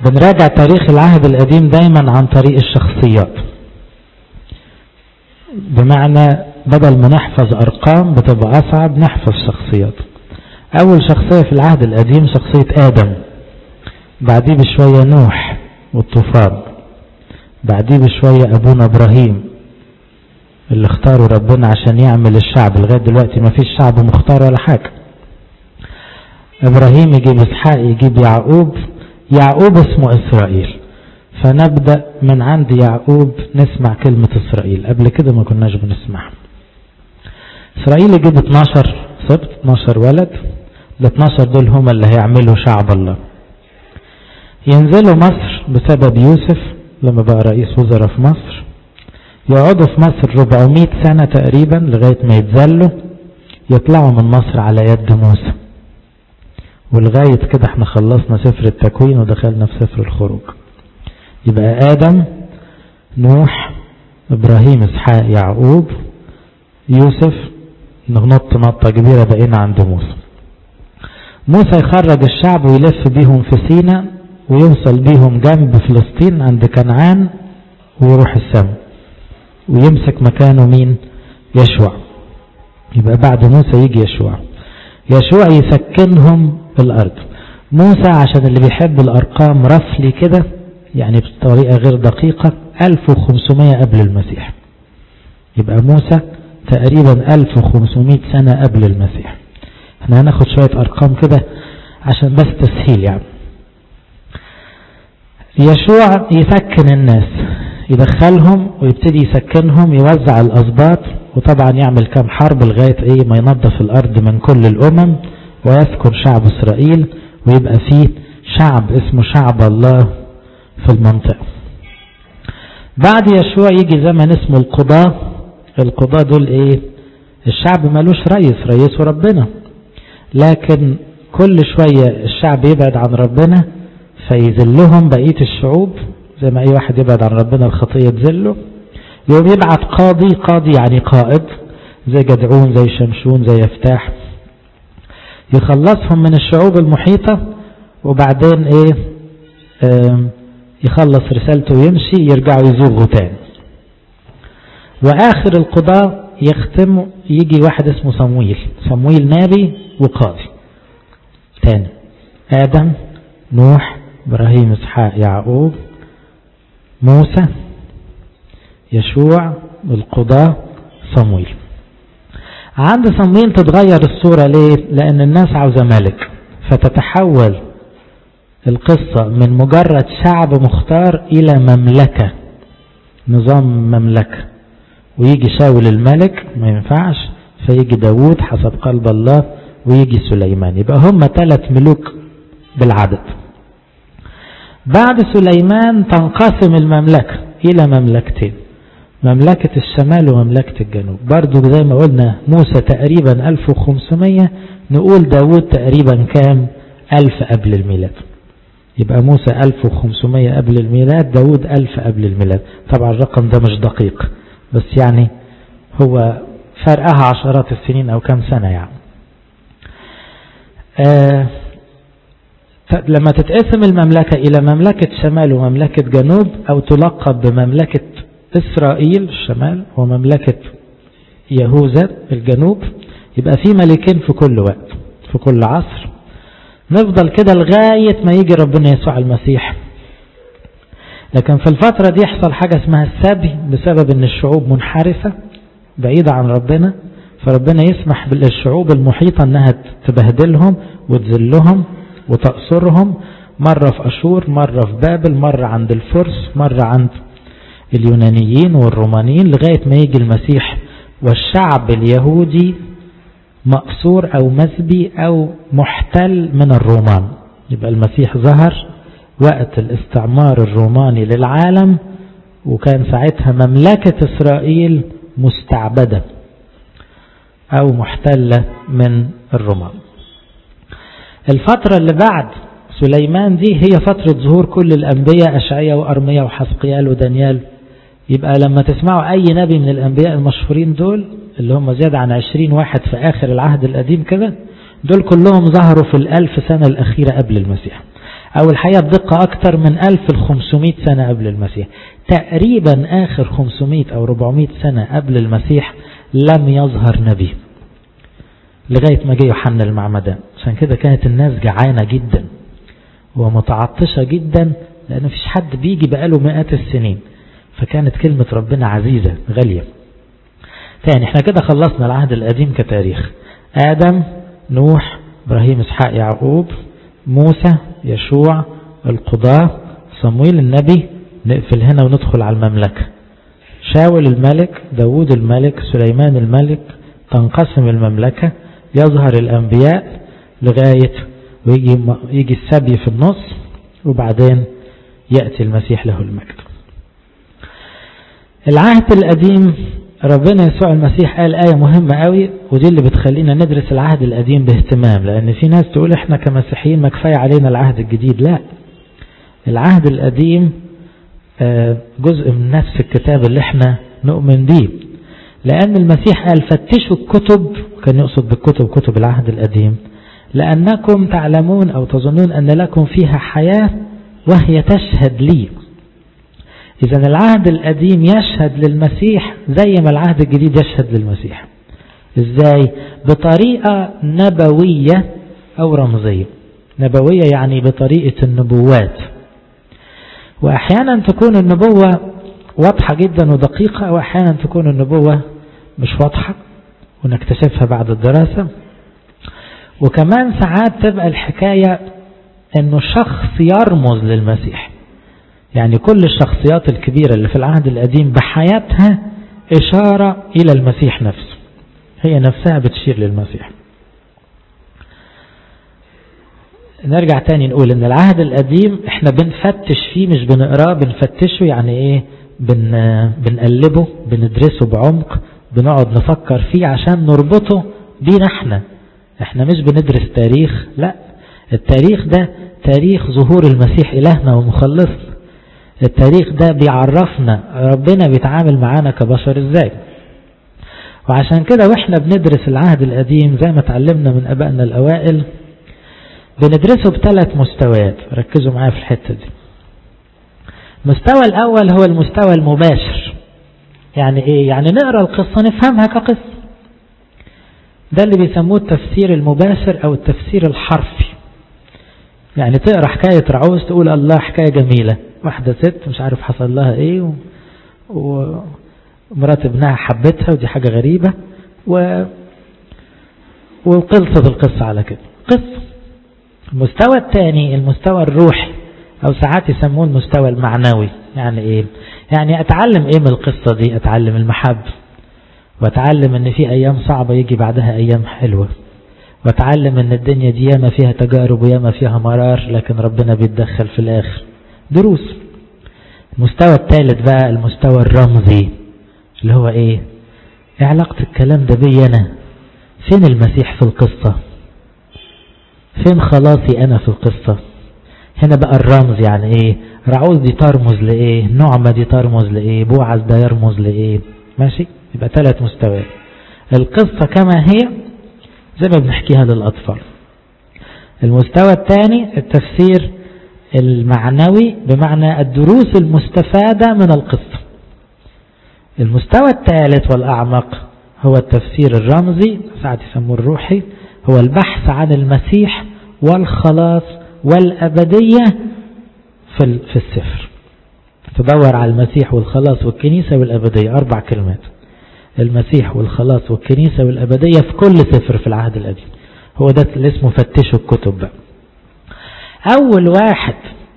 بنراجع تاريخ العهد القديم دايما عن طريق الشخصيات بمعنى بدل ما نحفظ أرقام بتبقى أصعب نحفظ شخصيات أول شخصية في العهد القديم شخصية آدم بعديه بشوية نوح والطوفان بعديه بشوية أبونا إبراهيم اللي اختاروا ربنا عشان يعمل الشعب لغاية دلوقتي ما فيش شعب مختار ولا حاجة إبراهيم يجيب إسحاق يجيب يعقوب يعقوب اسمه إسرائيل فنبدأ من عند يعقوب نسمع كلمة إسرائيل قبل كده ما كناش بنسمعها إسرائيل يجيب 12 سبت 12 ولد ال 12 دول هم اللي هيعملوا شعب الله ينزلوا مصر بسبب يوسف لما بقى رئيس وزراء في مصر يقعدوا في مصر 400 سنة تقريبا لغاية ما يتذلوا يطلعوا من مصر على يد موسى ولغاية كده احنا خلصنا سفر التكوين ودخلنا في سفر الخروج يبقى آدم نوح إبراهيم إسحاق يعقوب يوسف نغنط نطة كبيرة بقينا عند موسى موسى يخرج الشعب ويلف بيهم في سينا ويوصل بيهم جنب فلسطين عند كنعان ويروح السماء ويمسك مكانه مين يشوع يبقى بعد موسى يجي يشوع يشوع يسكنهم الأرض موسى عشان اللي بيحب الأرقام رفلي كده يعني بطريقة غير دقيقة 1500 قبل المسيح يبقى موسى تقريبا 1500 سنة قبل المسيح احنا هناخد شوية أرقام كده عشان بس تسهيل يعني يشوع يسكن الناس يدخلهم ويبتدي يسكنهم يوزع الأسباط وطبعا يعمل كام حرب لغاية ايه ما ينظف الأرض من كل الأمم ويسكن شعب إسرائيل ويبقى فيه شعب اسمه شعب الله في المنطقة بعد يشوع يجي زمن اسمه القضاة القضاة دول ايه الشعب ملوش رئيس رئيسه ربنا لكن كل شوية الشعب يبعد عن ربنا فيذلهم بقية الشعوب زي ما اي واحد يبعد عن ربنا الخطية تذله يوم يبعت قاضي قاضي يعني قائد زي جدعون زي شمشون زي يفتاح يخلصهم من الشعوب المحيطة وبعدين ايه يخلص رسالته ويمشي يرجعوا يزوغوا تاني واخر القضاء يختم يجي واحد اسمه صمويل صمويل نبي وقاضي تاني ادم نوح ابراهيم اسحاق يعقوب موسى يشوع القضاة صمويل عند صمويل تتغير الصورة ليه لان الناس عاوزة ملك فتتحول القصة من مجرد شعب مختار الى مملكة نظام مملكة ويجي شاول الملك ما ينفعش فيجي داود حسب قلب الله ويجي سليمان يبقى هم ثلاث ملوك بالعدد بعد سليمان تنقسم المملكة إلى مملكتين مملكة الشمال ومملكة الجنوب برضو زي ما قلنا موسى تقريبا 1500 نقول داود تقريبا كام 1000 قبل الميلاد يبقى موسى 1500 قبل الميلاد داود 1000 قبل الميلاد طبعا الرقم ده مش دقيق بس يعني هو فرقها عشرات السنين أو كم سنة يعني آه لما تتقسم المملكة إلى مملكة شمال ومملكة جنوب أو تلقب بمملكة إسرائيل الشمال ومملكة يهوذا الجنوب يبقى في ملكين في كل وقت في كل عصر نفضل كده لغاية ما يجي ربنا يسوع المسيح لكن في الفترة دي يحصل حاجة اسمها السبي بسبب ان الشعوب منحرفة بعيدة عن ربنا فربنا يسمح للشعوب المحيطة انها تبهدلهم وتذلهم وتأثرهم مرة في أشور مرة في بابل مرة عند الفرس مرة عند اليونانيين والرومانيين لغاية ما يجي المسيح والشعب اليهودي مأسور أو مسبي أو محتل من الرومان يبقى المسيح ظهر وقت الاستعمار الروماني للعالم وكان ساعتها مملكة إسرائيل مستعبدة أو محتلة من الرومان الفترة اللي بعد سليمان دي هي فترة ظهور كل الأنبياء أشعية وأرمية وحسقيال ودانيال يبقى لما تسمعوا أي نبي من الأنبياء المشهورين دول اللي هم زيادة عن عشرين واحد في آخر العهد القديم كده دول كلهم ظهروا في الألف سنة الأخيرة قبل المسيح أو الحقيقة بدقة أكثر من 1500 سنة قبل المسيح تقريبا آخر 500 أو 400 سنة قبل المسيح لم يظهر نبي لغاية ما جه يوحنا المعمدان عشان كده كانت الناس جعانة جدا ومتعطشة جدا لأن مفيش حد بيجي بقاله مئات السنين فكانت كلمة ربنا عزيزة غالية تاني احنا كده خلصنا العهد القديم كتاريخ آدم نوح إبراهيم إسحاق يعقوب موسى يشوع القضاة صمويل النبي نقفل هنا وندخل على المملكة شاول الملك داود الملك سليمان الملك تنقسم المملكة يظهر الأنبياء لغاية ويجي يجي السبي في النص وبعدين يأتي المسيح له المجد العهد القديم ربنا يسوع المسيح قال آية مهمة قوي ودي اللي بتخلينا ندرس العهد القديم باهتمام لأن في ناس تقول احنا كمسيحيين ما كفاية علينا العهد الجديد لا العهد القديم جزء من نفس الكتاب اللي احنا نؤمن به لأن المسيح قال فتشوا الكتب كان يقصد بالكتب كتب العهد القديم لأنكم تعلمون أو تظنون أن لكم فيها حياة وهي تشهد لي إذا العهد القديم يشهد للمسيح زي ما العهد الجديد يشهد للمسيح إزاي بطريقة نبوية أو رمزية نبوية يعني بطريقة النبوات وأحيانا تكون النبوة واضحة جدا ودقيقة وأحيانا تكون النبوة مش واضحة ونكتشفها بعد الدراسة وكمان ساعات تبقى الحكاية انه شخص يرمز للمسيح يعني كل الشخصيات الكبيرة اللي في العهد القديم بحياتها إشارة إلى المسيح نفسه هي نفسها بتشير للمسيح نرجع تاني نقول ان العهد القديم احنا بنفتش فيه مش بنقراه بنفتشه يعني ايه بن بنقلبه بندرسه بعمق بنقعد نفكر فيه عشان نربطه بينا احنا احنا مش بندرس تاريخ لا التاريخ ده تاريخ ظهور المسيح إلهنا ومخلصنا التاريخ ده بيعرفنا ربنا بيتعامل معانا كبشر ازاي وعشان كده واحنا بندرس العهد القديم زي ما اتعلمنا من ابائنا الاوائل بندرسه بثلاث مستويات ركزوا معايا في الحتة دي المستوى الاول هو المستوى المباشر يعني ايه يعني نقرا القصة نفهمها كقصة ده اللي بيسموه التفسير المباشر او التفسير الحرفي يعني تقرا حكاية رعوز تقول الله حكاية جميلة واحدة ست مش عارف حصل لها ايه و... و... مرات ابنها حبتها ودي حاجة غريبة و... وقلصت القصة على كده قصة المستوى الثاني المستوى الروحي او ساعات يسموه المستوى المعنوي يعني ايه يعني اتعلم ايه من القصة دي اتعلم المحبة واتعلم ان في ايام صعبة يجي بعدها ايام حلوة واتعلم ان الدنيا دي ياما فيها تجارب وياما فيها مرار لكن ربنا بيتدخل في الاخر دروس المستوى الثالث بقى المستوى الرمزي اللي هو ايه ايه علاقة الكلام ده بي انا فين المسيح في القصة فين خلاصي انا في القصة هنا بقى الرمز يعني ايه رعوز دي ترمز لايه نعمة دي ترمز لايه بوعز ده يرمز لايه ماشي يبقى ثلاث مستويات القصة كما هي زي ما بنحكيها للأطفال المستوى الثاني التفسير المعنوي بمعنى الدروس المستفادة من القصة المستوى الثالث والأعمق هو التفسير الرمزي ساعات يسموه الروحي هو البحث عن المسيح والخلاص والأبدية في في السفر تدور على المسيح والخلاص والكنيسة والأبدية أربع كلمات المسيح والخلاص والكنيسة والأبدية في كل سفر في العهد القديم هو ده اللي اسمه فتشوا الكتب بقى أول واحد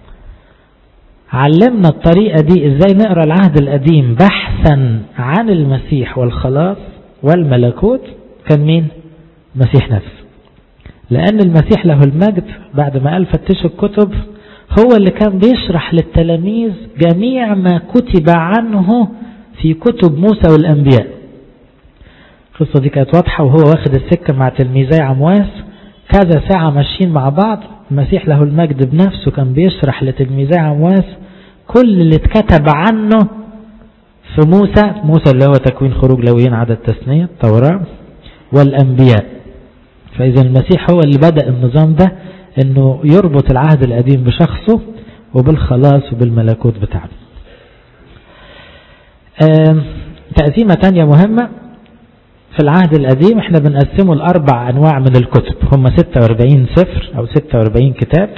علمنا الطريقة دي ازاي نقرأ العهد القديم بحثا عن المسيح والخلاص والملكوت كان مين مسيح نفسه لأن المسيح له المجد بعد ما قال فتشوا الكتب هو اللي كان بيشرح للتلاميذ جميع ما كتب عنه في كتب موسى والأنبياء القصة دي كانت واضحة وهو واخد السكة مع تلميذي عمواس كذا ساعة ماشيين مع بعض المسيح له المجد بنفسه كان بيشرح لتلميذي عمواس كل اللي اتكتب عنه في موسى موسى اللي هو تكوين خروج لويين عدد تثنية التوراة والأنبياء فإذا المسيح هو اللي بدأ النظام ده انه يربط العهد القديم بشخصه وبالخلاص وبالملكوت بتاعه تقسيمة تانية مهمة في العهد القديم احنا بنقسمه لأربع أنواع من الكتب هم 46 سفر أو 46 كتاب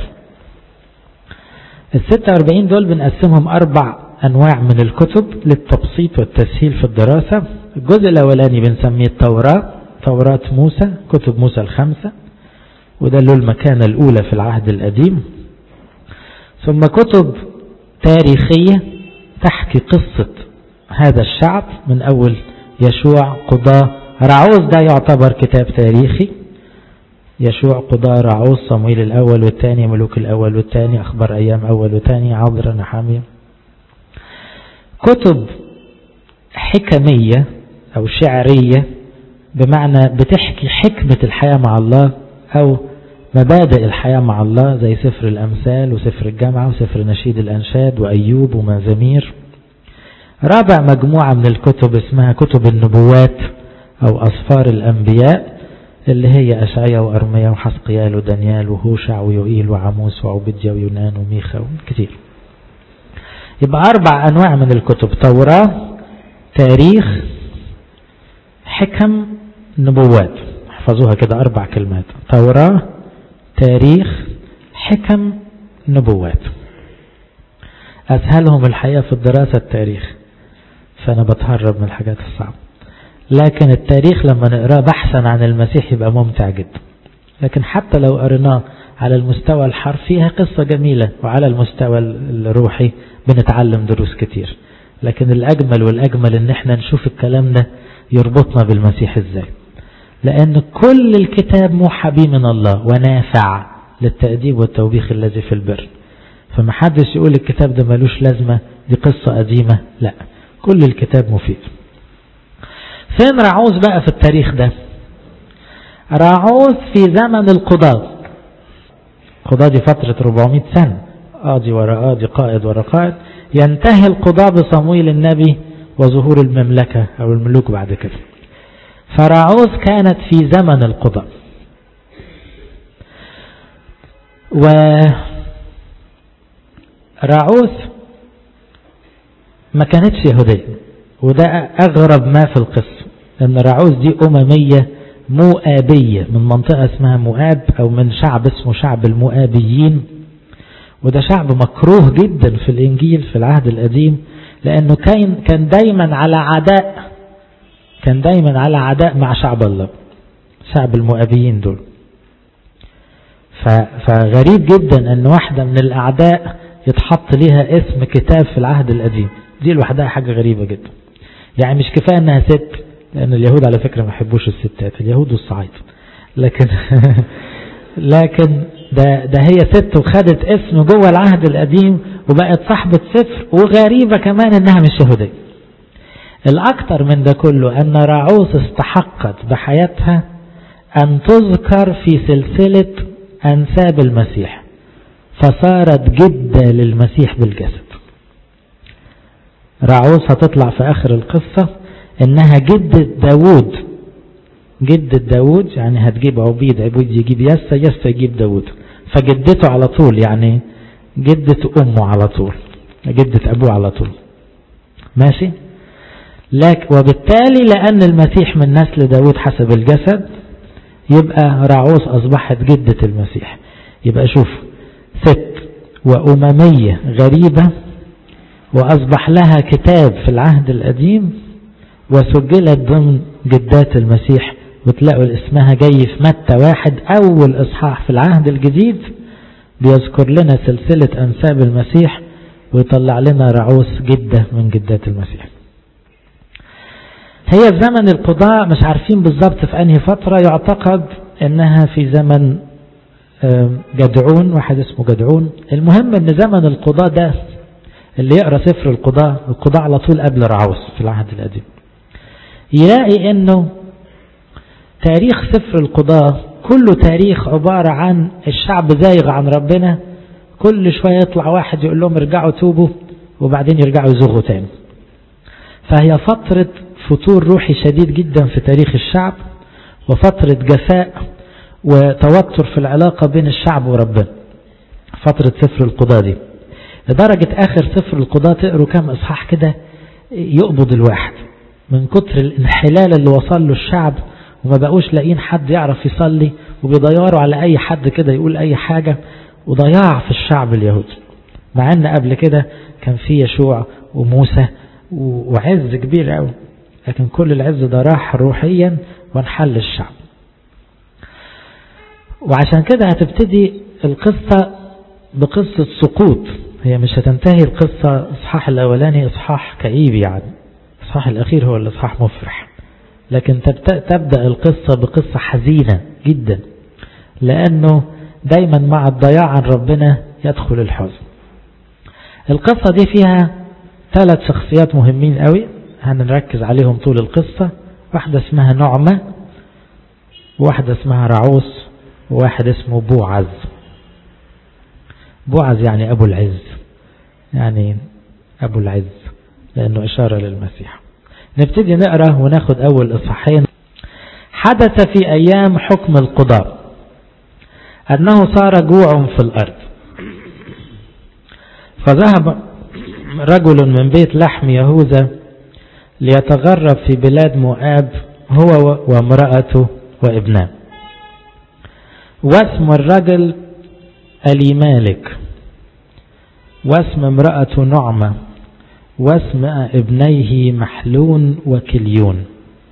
ال 46 دول بنقسمهم أربع أنواع من الكتب للتبسيط والتسهيل في الدراسة الجزء الأولاني بنسميه التوراة توراة موسى كتب موسى الخمسة وده له المكانة الأولى في العهد القديم ثم كتب تاريخية تحكي قصة هذا الشعب من أول يشوع قضاء رعوز ده يعتبر كتاب تاريخي يشوع قضاء رعوز صمويل الأول والثاني ملوك الأول والثاني أخبار أيام أول وثاني عبر نحامية كتب حكمية أو شعرية بمعنى بتحكي حكمة الحياة مع الله أو مبادئ الحياة مع الله زي سفر الأمثال وسفر الجامعة وسفر نشيد الأنشاد وأيوب ومزامير رابع مجموعة من الكتب اسمها كتب النبوات أو أصفار الأنبياء اللي هي أشعية وأرمية وحسقيال ودانيال وهوشع ويوئيل وعموس وعبدية ويونان وميخا كتير يبقى أربع أنواع من الكتب توراة تاريخ حكم نبوات احفظوها كده أربع كلمات توراة تاريخ حكم نبوات أسهلهم الحقيقة في الدراسة التاريخ فأنا بتهرب من الحاجات الصعبة لكن التاريخ لما نقراه بحثا عن المسيح يبقى ممتع جدا لكن حتى لو قريناه على المستوى الحرفي هي قصة جميلة وعلى المستوى الروحي بنتعلم دروس كتير لكن الأجمل والأجمل ان احنا نشوف الكلام ده يربطنا بالمسيح ازاي لأن كل الكتاب موحى به من الله ونافع للتأديب والتوبيخ الذي في البر فمحدش يقول الكتاب ده ملوش لازمة دي قصة قديمة لا كل الكتاب مفيد فين راعوز بقى في التاريخ ده راعوز في زمن القضاة القضاة دي فترة 400 سنة قاضي ورا قاضي قائد ورا قائد ينتهي القضاة بصمويل النبي وظهور المملكة أو الملوك بعد كده فراعوز كانت في زمن القضاء و راعوث ما كانتش يهودية وده أغرب ما في القصة لأن راعوث دي أممية مؤابية من منطقة اسمها مؤاب أو من شعب اسمه شعب المؤابيين وده شعب مكروه جدا في الإنجيل في العهد القديم لأنه كان كان دايما على عداء كان دايما على عداء مع شعب الله شعب المؤابيين دول فغريب جدا أن واحدة من الأعداء يتحط ليها اسم كتاب في العهد القديم دي لوحدها حاجة غريبة جدا يعني مش كفاية انها ست لان اليهود على فكرة ما يحبوش الستات اليهود والصعايدة لكن لكن ده, ده هي ست وخدت اسم جوه العهد القديم وبقت صاحبة سفر وغريبة كمان انها مش يهودية الاكتر من ده كله ان راعوث استحقت بحياتها ان تذكر في سلسلة انساب المسيح فصارت جدة للمسيح بالجسد راعوس هتطلع في آخر القصة إنها جدة داود جدة داود يعني هتجيب عبيد عبيد يجيب يسا يسا يجيب داود فجدته على طول يعني جدة أمه على طول جدة أبوه على طول ماشي لكن وبالتالي لأن المسيح من نسل داود حسب الجسد يبقى راعوس أصبحت جدة المسيح يبقى شوف ست وأممية غريبة وأصبح لها كتاب في العهد القديم وسجلت ضمن جدات المسيح وتلاقوا اسمها جاي في متى واحد أول إصحاح في العهد الجديد بيذكر لنا سلسلة أنساب المسيح ويطلع لنا رعوس جدة من جدات المسيح هي في زمن القضاء مش عارفين بالظبط في أنهي فترة يعتقد أنها في زمن جدعون واحد اسمه جدعون المهم ان زمن القضاء ده اللي يقرأ سفر القضاء القضاء على طول قبل رعوس في العهد القديم يلاقي انه تاريخ سفر القضاء كله تاريخ عبارة عن الشعب زايغ عن ربنا كل شوية يطلع واحد يقول لهم ارجعوا توبوا وبعدين يرجعوا يزوغوا تاني فهي فترة فتور روحي شديد جدا في تاريخ الشعب وفترة جفاء وتوتر في العلاقة بين الشعب وربنا فترة سفر القضاء دي لدرجة آخر سفر القضاء تقروا كام إصحاح كده يقبض الواحد من كتر الانحلال اللي وصل له الشعب وما بقوش لاقيين حد يعرف يصلي وبيضيروا على أي حد كده يقول أي حاجة وضياع في الشعب اليهودي مع أن قبل كده كان في يشوع وموسى وعز كبير قوي لكن كل العز ده راح روحيا وانحل الشعب وعشان كده هتبتدي القصة بقصة سقوط هي مش هتنتهي القصة اصحاح الاولاني اصحاح كئيب يعني الاصحاح الاخير هو الاصحاح مفرح لكن تبدأ القصة بقصة حزينة جدا لانه دايما مع الضياع عن ربنا يدخل الحزن القصة دي فيها ثلاث شخصيات مهمين قوي هنركز عليهم طول القصة واحدة اسمها نعمة وواحدة اسمها رعوس وواحد اسمه بوعز بوعز يعني أبو العز يعني أبو العز لأنه إشارة للمسيح نبتدي نقرأ وناخد أول إصحاحين حدث في أيام حكم القضاء أنه صار جوع في الأرض فذهب رجل من بيت لحم يهوذا ليتغرب في بلاد مؤاب هو وامرأته وابناه واسم الرجل أليمالك واسم امرأة نعمة واسم ابنيه محلون وكليون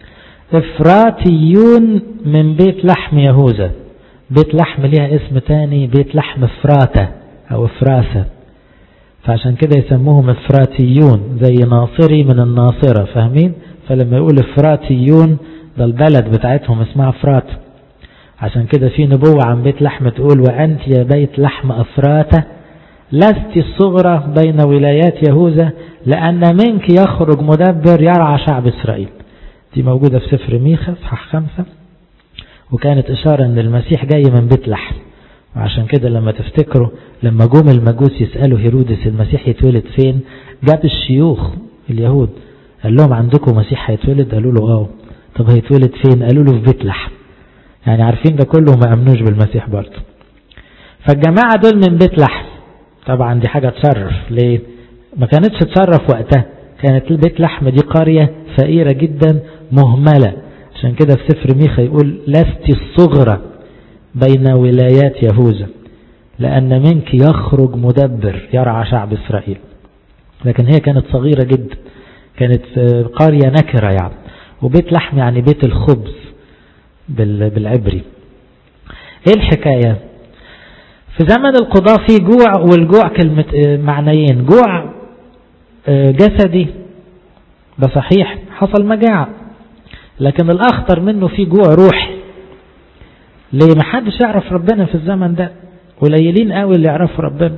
افراتيون من بيت لحم يهوذا بيت لحم ليها اسم تاني بيت لحم افراتة او افراسة فعشان كده يسموهم افراتيون زي ناصري من الناصرة فاهمين فلما يقول افراتيون ده البلد بتاعتهم اسمها افرات عشان كده في نبوة عن بيت لحم تقول وأنت يا بيت لحم أفراتة لست الصغرى بين ولايات يهوذا لأن منك يخرج مدبر يرعى شعب إسرائيل دي موجودة في سفر ميخا صحاح خمسة وكانت إشارة أن المسيح جاي من بيت لحم وعشان كده لما تفتكروا لما جم المجوس يسألوا هيرودس المسيح يتولد فين جاب الشيوخ اليهود قال لهم عندكم مسيح هيتولد قالوا له اه طب هيتولد فين قالوا له في بيت لحم يعني عارفين ده كله ما امنوش بالمسيح برضه فالجماعة دول من بيت لحم طبعا دي حاجة تشرف ليه ما كانتش تشرف وقتها كانت بيت لحم دي قرية فقيرة جدا مهملة عشان كده في سفر ميخا يقول لست الصغرى بين ولايات يهوذا لأن منك يخرج مدبر يرعى شعب إسرائيل لكن هي كانت صغيرة جدا كانت قرية نكرة يعني وبيت لحم يعني بيت الخبز بالعبري ايه الحكاية في زمن القضاء في جوع والجوع كلمة معنيين جوع جسدي ده صحيح حصل مجاعة لكن الأخطر منه في جوع روحي ليه ما حدش يعرف ربنا في الزمن ده قليلين قوي اللي يعرفوا ربنا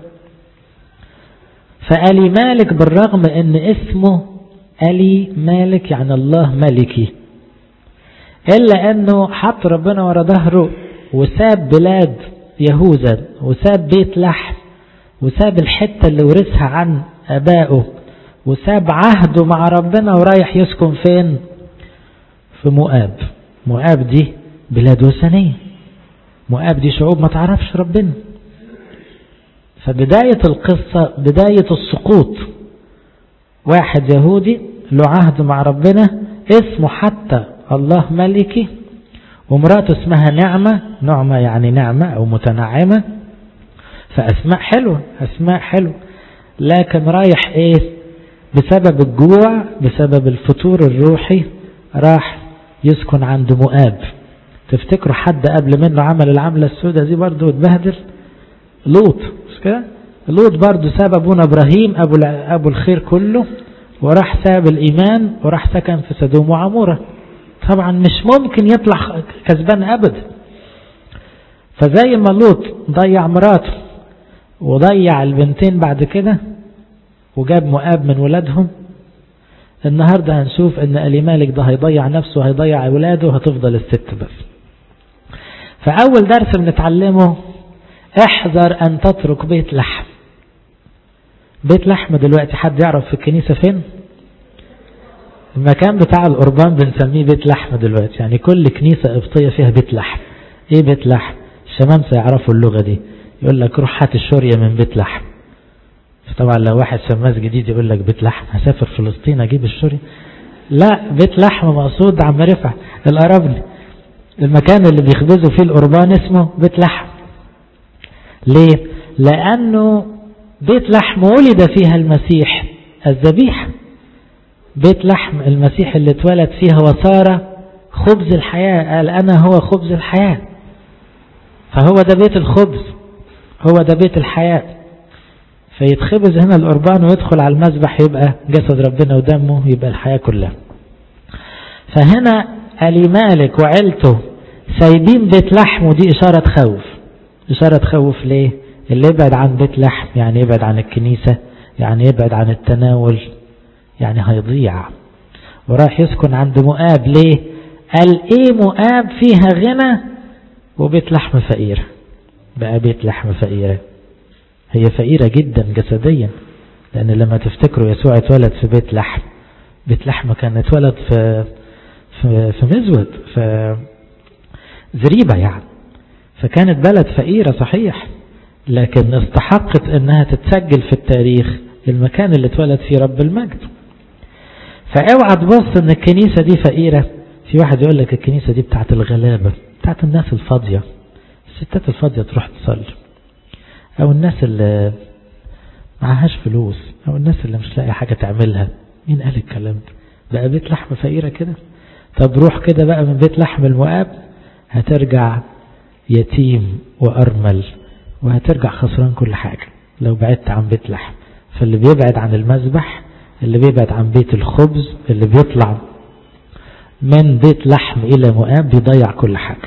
فألي مالك بالرغم ان اسمه ألي مالك يعني الله ملكي إلا أنه حط ربنا ورا ظهره وساب بلاد يهوذا وساب بيت لحم وساب الحتة اللي ورثها عن أبائه وساب عهده مع ربنا ورايح يسكن فين في مؤاب مؤاب دي بلاد وثنية مؤاب دي شعوب ما تعرفش ربنا فبداية القصة بداية السقوط واحد يهودي له عهد مع ربنا اسمه حتى الله ملكي ومراته اسمها نعمة نعمة يعني نعمة أو متنعمة فأسماء حلوة أسماء حلوة لكن رايح إيه بسبب الجوع بسبب الفتور الروحي راح يسكن عند مؤاب تفتكروا حد قبل منه عمل العملة السوداء دي برضه اتبهدل لوط مش كده لوط برضه ساب ابونا ابراهيم ابو ابو الخير كله وراح ساب الايمان وراح سكن في سدوم وعموره طبعا مش ممكن يطلع كسبان ابدا فزي ما لوط ضيع مراته وضيع البنتين بعد كده وجاب مؤاب من ولادهم النهاردة هنشوف ان ألي مالك ده هيضيع نفسه هيضيع اولاده وهتفضل الست بس فأول درس بنتعلمه احذر أن تترك بيت لحم بيت لحم دلوقتي حد يعرف في الكنيسة فين المكان بتاع القربان بنسميه بيت لحم دلوقتي يعني كل كنيسة قبطية فيها بيت لحم ايه بيت لحم الشمامسة يعرفوا اللغة دي يقول لك روح هات الشورية من بيت لحم طبعا لو واحد شماس جديد يقول لك بيت لحم هسافر فلسطين اجيب الشورية لا بيت لحم مقصود عم رفع القربلي المكان اللي بيخبزوا فيه القربان اسمه بيت لحم ليه لانه بيت لحم ولد فيها المسيح الذبيحة بيت لحم المسيح اللي اتولد فيها وصار خبز الحياة قال أنا هو خبز الحياة فهو ده بيت الخبز هو ده بيت الحياة فيتخبز هنا القربان ويدخل على المذبح يبقى جسد ربنا ودمه يبقى الحياة كلها فهنا ألي مالك وعيلته سايبين بيت لحم ودي إشارة خوف إشارة خوف ليه اللي يبعد عن بيت لحم يعني يبعد عن الكنيسة يعني يبعد عن التناول يعني هيضيع وراح يسكن عند مؤاب ليه قال ايه مؤاب فيها غنى وبيت لحم فقيرة بقى بيت لحم فقيرة هي فقيرة جدا جسديا لأن لما تفتكروا يسوع اتولد في بيت لحم بيت لحم كان اتولد في في, في مزود في زريبة يعني فكانت بلد فقيرة صحيح لكن استحقت انها تتسجل في التاريخ المكان اللي اتولد فيه رب المجد فاوعى تبص ان الكنيسة دي فقيرة في واحد يقول لك الكنيسة دي بتاعت الغلابة بتاعت الناس الفاضية الستات الفاضية تروح تصلي او الناس اللي معهاش فلوس او الناس اللي مش لاقي حاجة تعملها مين قال الكلام ده بقى بيت لحم فقيرة كده طب روح كده بقى من بيت لحم المؤاب هترجع يتيم وأرمل وهترجع خسران كل حاجة لو بعدت عن بيت لحم فاللي بيبعد عن المذبح اللي بيبعد عن بيت الخبز اللي بيطلع من بيت لحم إلى مؤاب بيضيع كل حاجة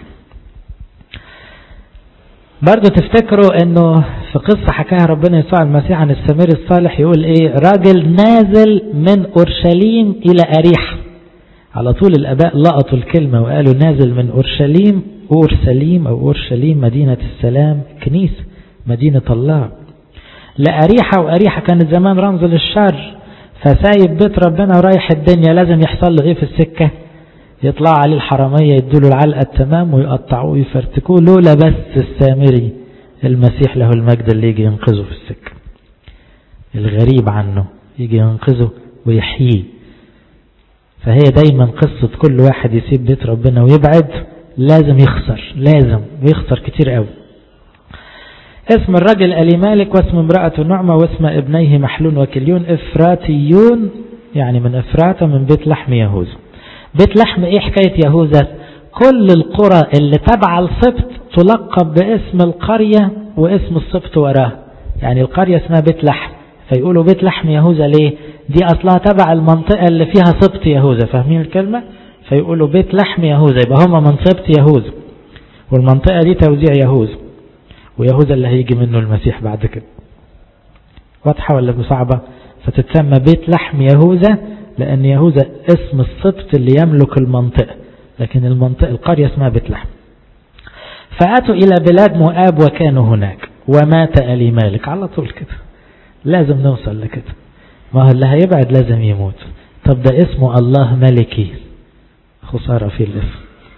برضو تفتكروا انه في قصة حكاها ربنا يسوع المسيح عن السمير الصالح يقول ايه راجل نازل من اورشليم الى اريحة على طول الاباء لقطوا الكلمة وقالوا نازل من اورشليم اورشليم او اورشليم مدينة السلام كنيسة مدينة الله لأريحة وأريحة كانت زمان رمز للشر فسايب بيت ربنا ورايح الدنيا لازم يحصل له ايه في السكة يطلع عليه الحرامية يدوله العلقة التمام ويقطعوه ويفرتكوه لولا بس السامري المسيح له المجد اللي يجي ينقذه في السكة الغريب عنه يجي ينقذه ويحييه فهي دايما قصة كل واحد يسيب بيت ربنا ويبعد لازم يخسر لازم ويخسر كتير قوي اسم الرجل ألي مالك واسم امرأته نعمة واسم ابنيه محلون وكليون افراتيون يعني من افراتا من بيت لحم يهوذا بيت لحم ايه حكاية يهوذا كل القرى اللي تبع السبط تلقب باسم القرية واسم السبط وراه يعني القرية اسمها بيت لحم فيقولوا بيت لحم يهوذا ليه دي اصلها تبع المنطقة اللي فيها سبط يهوذا فاهمين الكلمة فيقولوا بيت لحم يهوذا يبقى هم من سبط يهوذا والمنطقة دي توزيع يهوذا ويهوذا اللي هيجي منه المسيح بعد كده واضحة ولا صعبة فتتسمى بيت لحم يهوذا لأن يهوذا اسم السبط اللي يملك المنطقة لكن المنطقة القرية اسمها بيت لحم فأتوا إلى بلاد مؤاب وكانوا هناك ومات ألي مالك على طول كده لازم نوصل لكده ما هو اللي هيبعد لازم يموت طب ده اسمه الله ملكي خسارة في الاسم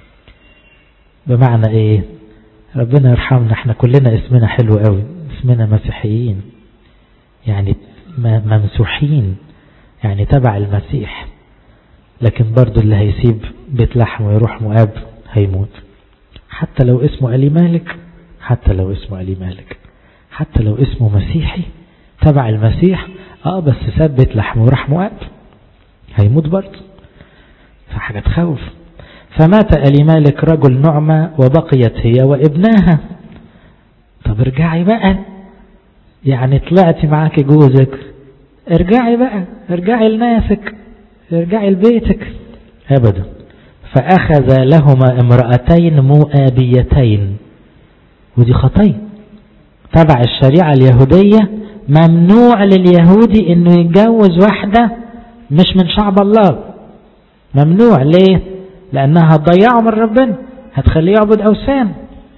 بمعنى ايه ربنا يرحمنا احنا كلنا اسمنا حلو قوي اسمنا مسيحيين يعني ممسوحين يعني تبع المسيح لكن برضو اللي هيسيب بيت لحم ويروح مؤاب هيموت حتى لو اسمه ألي مالك حتى لو اسمه ألي مالك حتى لو اسمه مسيحي تبع المسيح اه بس ساب بيت لحم وراح مؤاب هيموت برضو فحاجة تخوف فمات ألي مالك رجل نعمة وبقيت هي وابناها طب ارجعي بقى يعني طلعتي معاك جوزك ارجعي بقى ارجعي لناسك ارجعي لبيتك ابدا فاخذ لهما امرأتين مؤابيتين ودي خطية تبع الشريعة اليهودية ممنوع لليهودي انه يتجوز واحدة مش من شعب الله ممنوع ليه لانها هتضيعه من ربنا هتخليه يعبد اوثان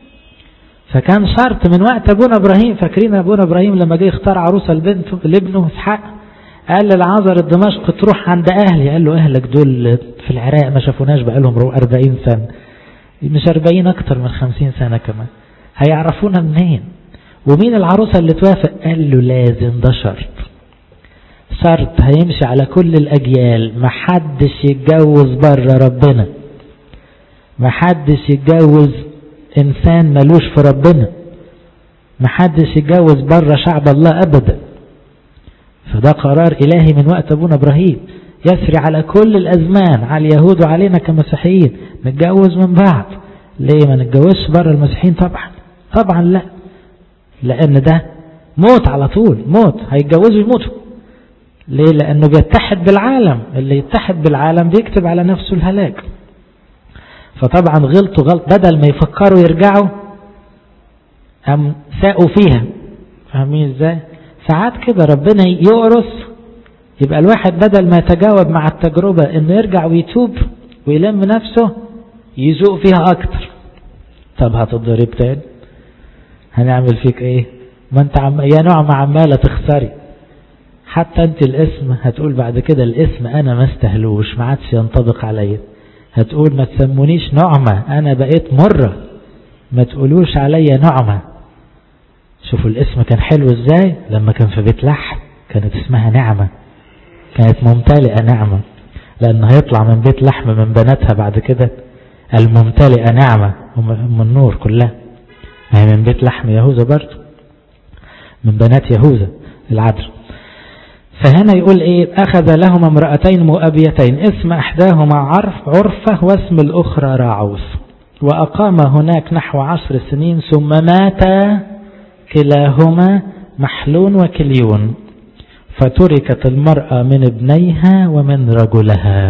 فكان شرط من وقت ابونا ابراهيم فاكرين ابونا ابراهيم لما جه يختار عروسه لبنته لابنه اسحاق قال للعذر الدمشق تروح عند اهلي قال له اهلك دول في العراق ما شافوناش بقالهم 40 سنه مش أربعين أكتر من خمسين سنة كمان هيعرفونا منين ومين العروسة اللي توافق قال له لازم ده شرط شرط هيمشي على كل الأجيال محدش يتجوز بره ربنا محدش يتجوز إنسان ملوش في ربنا محدش يتجوز بره شعب الله أبدا فده قرار إلهي من وقت أبونا إبراهيم يسري على كل الأزمان على اليهود وعلينا كمسيحيين نتجوز من بعض ليه ما نتجوزش بره المسيحيين طبعا طبعا لا لأن ده موت على طول موت هيتجوزوا يموتوا ليه لأنه بيتحد بالعالم اللي يتحد بالعالم بيكتب على نفسه الهلاك فطبعا غلطوا غلط بدل ما يفكروا يرجعوا أم ساقوا فيها فاهمين ازاي ساعات كده ربنا يقرص يبقى الواحد بدل ما يتجاوب مع التجربة انه يرجع ويتوب ويلم نفسه يزوق فيها اكتر طب هتضرب تاني هنعمل فيك ايه ما انت عم... يا نعمة عمالة تخسري حتى انت الاسم هتقول بعد كده الاسم انا ما استهلوش ما عادش ينطبق عليا هتقول ما تسمونيش نعمة انا بقيت مرة ما تقولوش عليا نعمة شوفوا الاسم كان حلو ازاي لما كان في بيت لحم كانت اسمها نعمة كانت ممتلئة نعمة لأن هيطلع من بيت لحم من بناتها بعد كده الممتلئة نعمة أم النور كلها هي من بيت لحم يهوذا برضه من بنات يهوذا العذر فهنا يقول ايه أخذ لهما امرأتين مؤبيتين اسم إحداهما عرف عرفة واسم الأخرى راعوس وأقام هناك نحو عشر سنين ثم مات كلاهما محلون وكليون فتركت المرأة من ابنيها ومن رجلها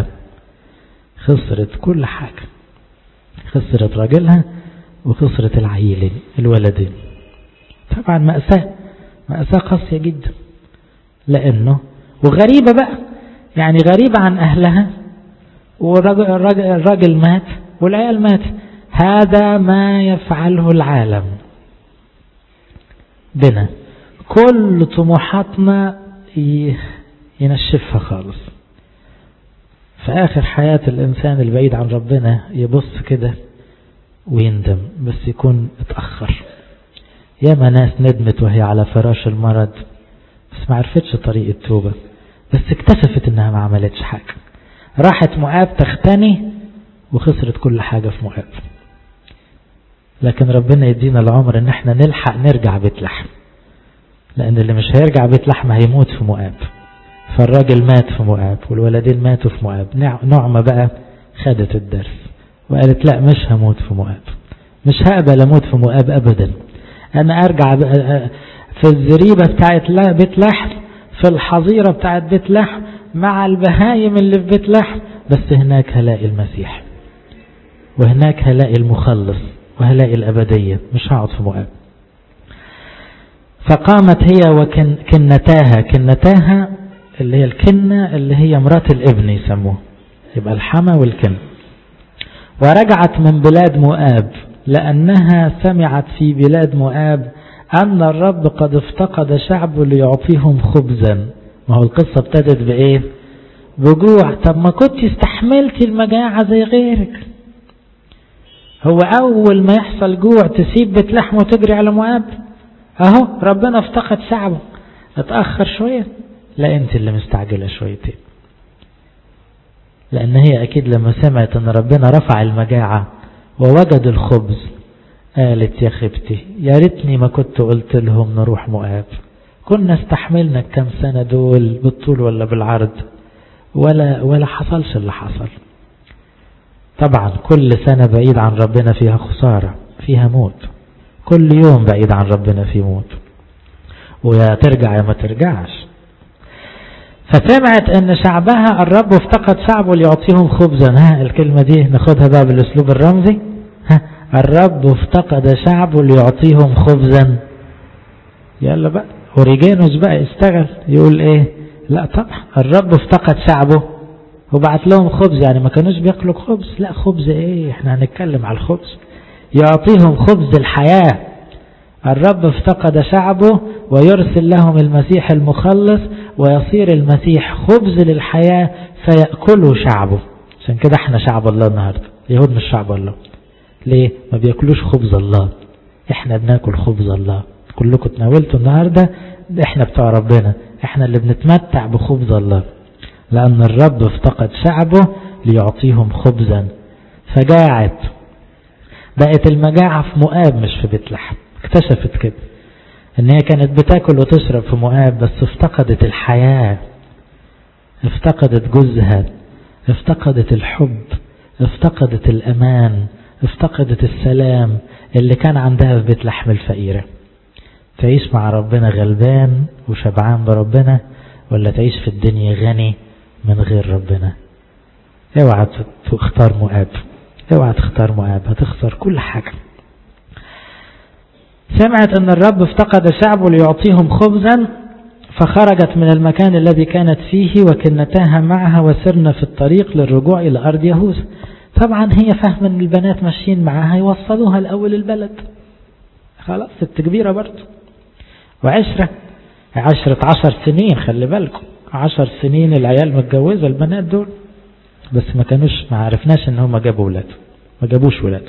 خسرت كل حاجة خسرت رجلها وخسرت العيلين الولدين طبعا مأساة مأساة قاسية جدا لأنه وغريبة بقى يعني غريبة عن أهلها والراجل الراجل مات والعيال مات هذا ما يفعله العالم بنا كل طموحاتنا ينشفها خالص في آخر حياة الإنسان البعيد عن ربنا يبص كده ويندم بس يكون اتأخر ياما ناس ندمت وهي على فراش المرض بس ما عرفتش طريق التوبة بس اكتشفت انها ما عملتش حاجة راحت مؤاب تختني وخسرت كل حاجة في مؤاب لكن ربنا يدينا العمر ان احنا نلحق نرجع بيت لحم لان اللي مش هيرجع بيت لحم هيموت في مؤاب فالراجل مات في مؤاب والولدين ماتوا في مؤاب نعمة بقى خدت الدرس وقالت لا مش هموت في مؤاب مش هقبل اموت في مؤاب ابدا انا ارجع في الزريبة بتاعت بيت لحم في الحظيرة بتاعت بيت لحم مع البهايم اللي في بيت لحم بس هناك هلاقي المسيح وهناك هلاقي المخلص وهلاقي الأبدية مش هقعد في مؤاب فقامت هي وكنتاها كنتاها اللي هي الكنة اللي هي مرات الابن يسموه يبقى الحما والكن ورجعت من بلاد مؤاب لأنها سمعت في بلاد مؤاب أن الرب قد افتقد شعبه ليعطيهم خبزا ما هو القصة ابتدت بإيه بجوع طب ما كنت استحملتي المجاعة زي غيرك هو أول ما يحصل جوع تسيب بيت لحم وتجري على مؤاب أهو ربنا افتقد شعبه اتأخر شوية لا أنت اللي مستعجلة شويتين لأن هي أكيد لما سمعت أن ربنا رفع المجاعة ووجد الخبز قالت يا خبتي يا ريتني ما كنت قلت لهم نروح مؤاب كنا استحملنا كم سنة دول بالطول ولا بالعرض ولا ولا حصلش اللي حصل طبعا كل سنة بعيد عن ربنا فيها خسارة فيها موت كل يوم بعيد عن ربنا في موت ويا ترجع يا ما ترجعش فسمعت ان شعبها الرب افتقد شعبه ليعطيهم خبزا ها الكلمة دي ناخدها بقى بالاسلوب الرمزي ها الرب افتقد شعبه ليعطيهم خبزا يلا بقى اوريجينوس بقى يشتغل يقول ايه لا طبعا الرب افتقد شعبه وبعت لهم خبز يعني ما كانوش بياكلوا خبز لا خبز ايه احنا هنتكلم على الخبز يعطيهم خبز الحياة الرب افتقد شعبه ويرسل لهم المسيح المخلص ويصير المسيح خبز للحياة فيأكله شعبه عشان كده احنا شعب الله النهاردة اليهود مش شعب الله ليه ما بياكلوش خبز الله احنا بناكل خبز الله كلكم تناولتوا النهاردة احنا بتوع ربنا احنا اللي بنتمتع بخبز الله لأن الرب افتقد شعبه ليعطيهم خبزا فجاعت بقت المجاعة في مؤاب مش في بيت لحم اكتشفت كده ان هي كانت بتاكل وتشرب في مؤاب بس افتقدت الحياة افتقدت جوزها افتقدت الحب افتقدت الامان افتقدت السلام اللي كان عندها في بيت لحم الفقيرة تعيش مع ربنا غلبان وشبعان بربنا ولا تعيش في الدنيا غني من غير ربنا اوعى تختار مؤاب اوعى تختار مؤاب هتخسر كل حاجة سمعت ان الرب افتقد شعبه ليعطيهم خبزا فخرجت من المكان الذي كانت فيه وكنتاها معها وسرنا في الطريق للرجوع إلى أرض يهوذا طبعا هي فاهمة ان البنات ماشيين معاها يوصلوها الأول البلد خلاص ست كبيرة برضه وعشرة عشرة عشر سنين خلي بالكم عشر سنين العيال متجوزة البنات دول بس ما كانوش ما عرفناش ان هم جابوا ولاد ما جابوش ولاد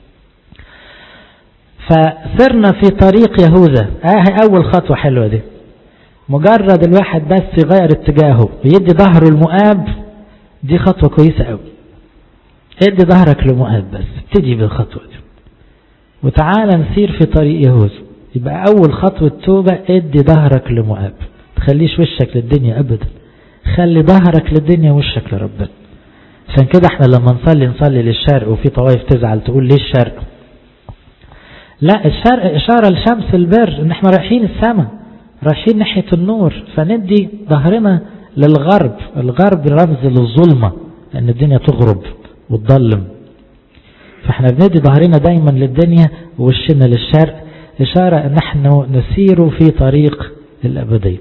فسرنا في طريق يهوذا اه اول خطوة حلوة دي مجرد الواحد بس يغير اتجاهه ويدي ظهره المؤاب دي خطوة كويسة قوي ادي ظهرك لمؤاب بس ابتدي بالخطوة دي وتعالى نسير في طريق يهوذا يبقى اول خطوة توبة ادي ظهرك لمؤاب تخليش وشك للدنيا ابدا خلي ظهرك للدنيا وشك لربنا عشان كده احنا لما نصلي نصلي للشرق وفي طوائف تزعل تقول ليه الشرق لا الشرق اشارة لشمس البر ان احنا رايحين السماء رايحين ناحية النور فندي ظهرنا للغرب الغرب رمز للظلمة لأن الدنيا تغرب وتضلم فاحنا بندي ظهرنا دايما للدنيا ووشنا للشرق إشارة أن نحن نسير في طريق الأبدية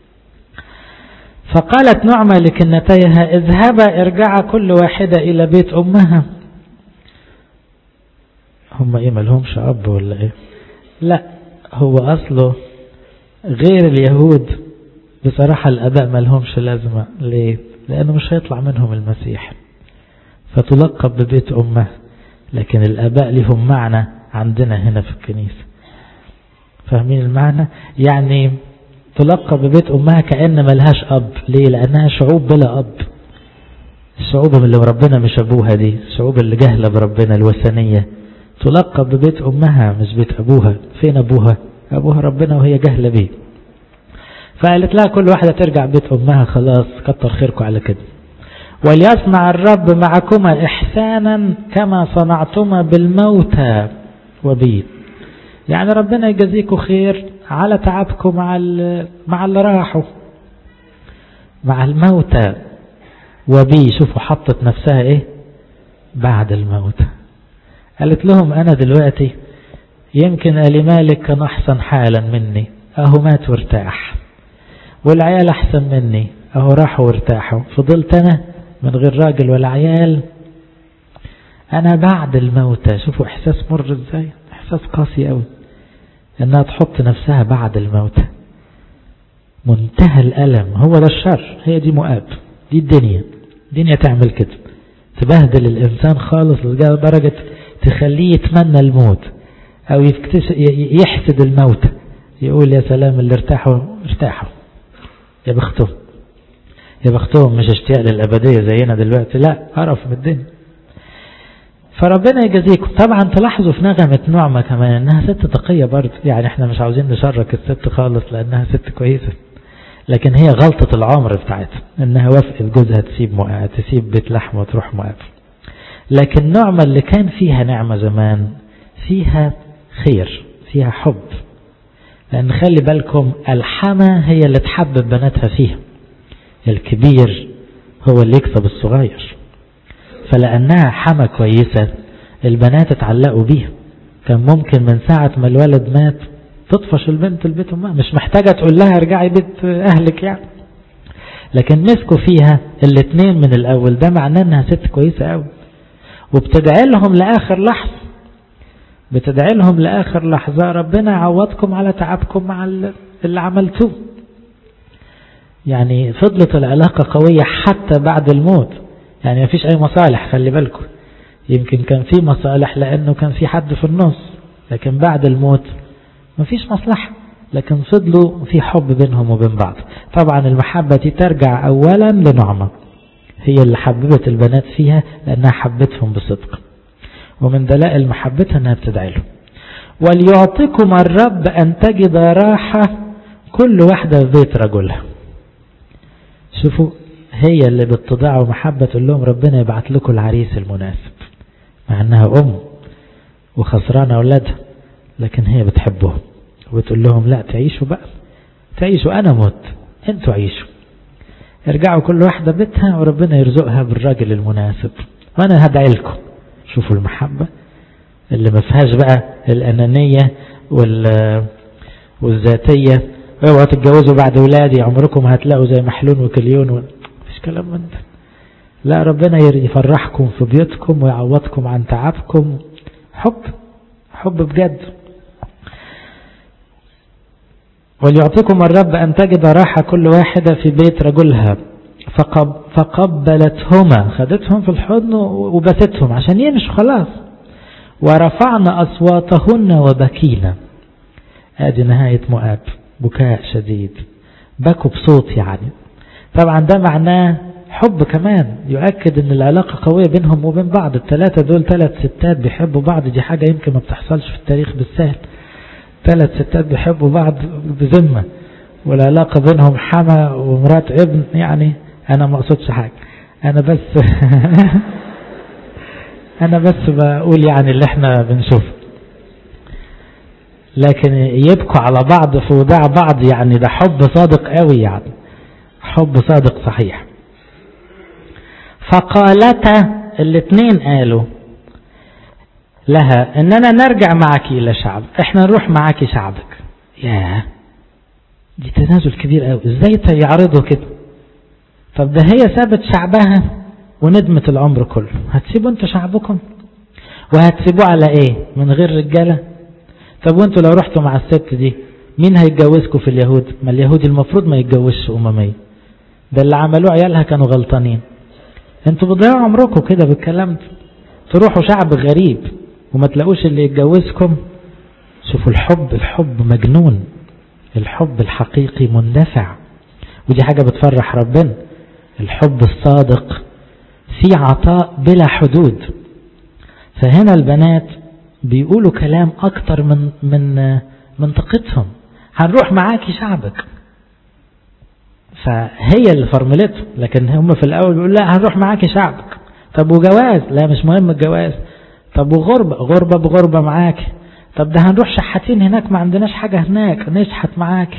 فقالت نعمة لكنتيها اذهبا ارجعا كل واحدة إلى بيت أمها هم ايه ملهمش أب ولا ايه لا هو أصله غير اليهود بصراحة الأباء ما لهمش لازمة ليه لأنه مش هيطلع منهم المسيح فتلقب ببيت أمه لكن الأباء لهم معنى عندنا هنا في الكنيسة فاهمين المعنى يعني تلقب ببيت أمها كأن ملهاش أب ليه لأنها شعوب بلا أب الشعوب اللي ربنا مش أبوها دي الشعوب اللي جهلة بربنا الوثنية تلقب ببيت أمها مش بيت أبوها فين أبوها أبوها ربنا وهي جهلة بيه فقالت لها كل واحدة ترجع بيت أمها خلاص كتر خيركم على كده وليصنع الرب معكما إحسانا كما صنعتما بالموتى وبي يعني ربنا يجازيكم خير على تعبكم مع مع اللي راحوا مع الموتى وبي شوفوا حطت نفسها ايه بعد الموت قالت لهم انا دلوقتي يمكن آل مالك كان أحسن حالا مني أهو مات وارتاح والعيال أحسن مني أهو راحوا وارتاحوا فضلت أنا من غير راجل ولا عيال أنا بعد الموتى شوفوا إحساس مر إزاي إحساس قاسي أوي إنها تحط نفسها بعد الموتى منتهى الألم هو ده الشر هي دي مؤاب دي الدنيا الدنيا تعمل كده تبهدل الإنسان خالص لدرجة تخليه يتمنى الموت أو يحسد الموت يقول يا سلام اللي ارتاحوا ارتاحوا يا بختهم يا بختهم مش اشتياق للأبدية زينا دلوقتي لا قرف من الدنيا فربنا يجازيكم طبعا تلاحظوا في نغمة نعمة كمان انها ست تقية برضه يعني احنا مش عاوزين نشرك الست خالص لانها ست كويسة لكن هي غلطة العمر بتاعتها انها وافقت جوزها تسيب مؤاب تسيب بيت لحم وتروح مؤاب لكن نعمة اللي كان فيها نعمة زمان فيها خير فيها حب لأن خلي بالكم الحما هي اللي تحبب بناتها فيها الكبير هو اللي يكسب الصغير فلأنها حما كويسة البنات اتعلقوا بيها كان ممكن من ساعة ما الولد مات تطفش البنت البيت أمها مش محتاجة تقول لها ارجعي بيت أهلك يعني لكن مسكوا فيها الاثنين من الأول ده معناه انها ست كويسة قوي وبتدعي لهم لآخر لحظة بتدعي لهم لآخر لحظة ربنا يعوضكم على تعبكم مع اللي عملتوه يعني فضلت العلاقة قوية حتى بعد الموت يعني ما فيش أي مصالح خلي بالكم يمكن كان في مصالح لأنه كان في حد في النص لكن بعد الموت مفيش مصلحة لكن فضلوا في حب بينهم وبين بعض طبعا المحبة دي ترجع أولا لنعمة هي اللي حببت البنات فيها لأنها حبتهم بصدق ومن دلائل محبتها أنها بتدعي له وليعطيكم الرب أن تجد راحة كل واحدة في بيت رجلها شوفوا هي اللي باتضاع ومحبة تقول لهم ربنا يبعت لكم العريس المناسب مع أنها أم وخسرانة أولادها لكن هي بتحبهم وتقول لهم لا تعيشوا بقى تعيشوا أنا مت انتوا عيشوا ارجعوا كل واحدة بيتها وربنا يرزقها بالراجل المناسب وأنا هدعي لكم شوفوا المحبة اللي ما فيهاش بقى الأنانية وال والذاتية اوعوا تتجوزوا بعد ولادي عمركم هتلاقوا زي محلول وكليون و... مفيش كلام من ده لا ربنا يفرحكم في بيوتكم ويعوضكم عن تعبكم حب حب بجد وليعطيكم الرب أن تجد راحة كل واحدة في بيت رجلها فقب فقبلتهما خدتهم في الحضن وبستهم عشان يمشوا خلاص ورفعنا أصواتهن وبكينا ادي نهاية مؤاب بكاء شديد بكوا بصوت يعني طبعا ده معناه حب كمان يؤكد ان العلاقة قوية بينهم وبين بعض الثلاثة دول ثلاث ستات بيحبوا بعض دي حاجة يمكن ما بتحصلش في التاريخ بالسهل ثلاث ستات بيحبوا بعض بذمة والعلاقة بينهم حما ومرات ابن يعني انا ما اقصدش حاجة انا بس انا بس بقول يعني اللي احنا بنشوفه لكن يبكوا على بعض في وداع بعض يعني ده حب صادق قوي يعني حب صادق صحيح فقالتا الاثنين قالوا لها اننا نرجع معك الى شعب احنا نروح معك شعبك ياه دي تنازل كبير قوي ازاي يعرضوا كده طب ده هي سابت شعبها وندمت العمر كله هتسيبوا انتوا شعبكم وهتسيبوه على ايه من غير رجاله طب وانتوا لو رحتوا مع الست دي مين هيتجوزكم في اليهود ما اليهود المفروض ما يتجوزش امميه ده اللي عملوه عيالها كانوا غلطانين انتوا بتضيعوا عمركم كده بالكلام ده تروحوا شعب غريب وما تلاقوش اللي يتجوزكم شوفوا الحب الحب مجنون الحب الحقيقي مندفع ودي حاجة بتفرح ربنا الحب الصادق في عطاء بلا حدود فهنا البنات بيقولوا كلام اكتر من من من طاقتهم هنروح معاكي شعبك فهي اللي فرملته لكن هم في الاول بيقولوا لا هنروح معاكي شعبك طب وجواز لا مش مهم الجواز طب وغربة غربة بغربة معاك طب ده هنروح شحاتين هناك ما عندناش حاجة هناك نشحت معاك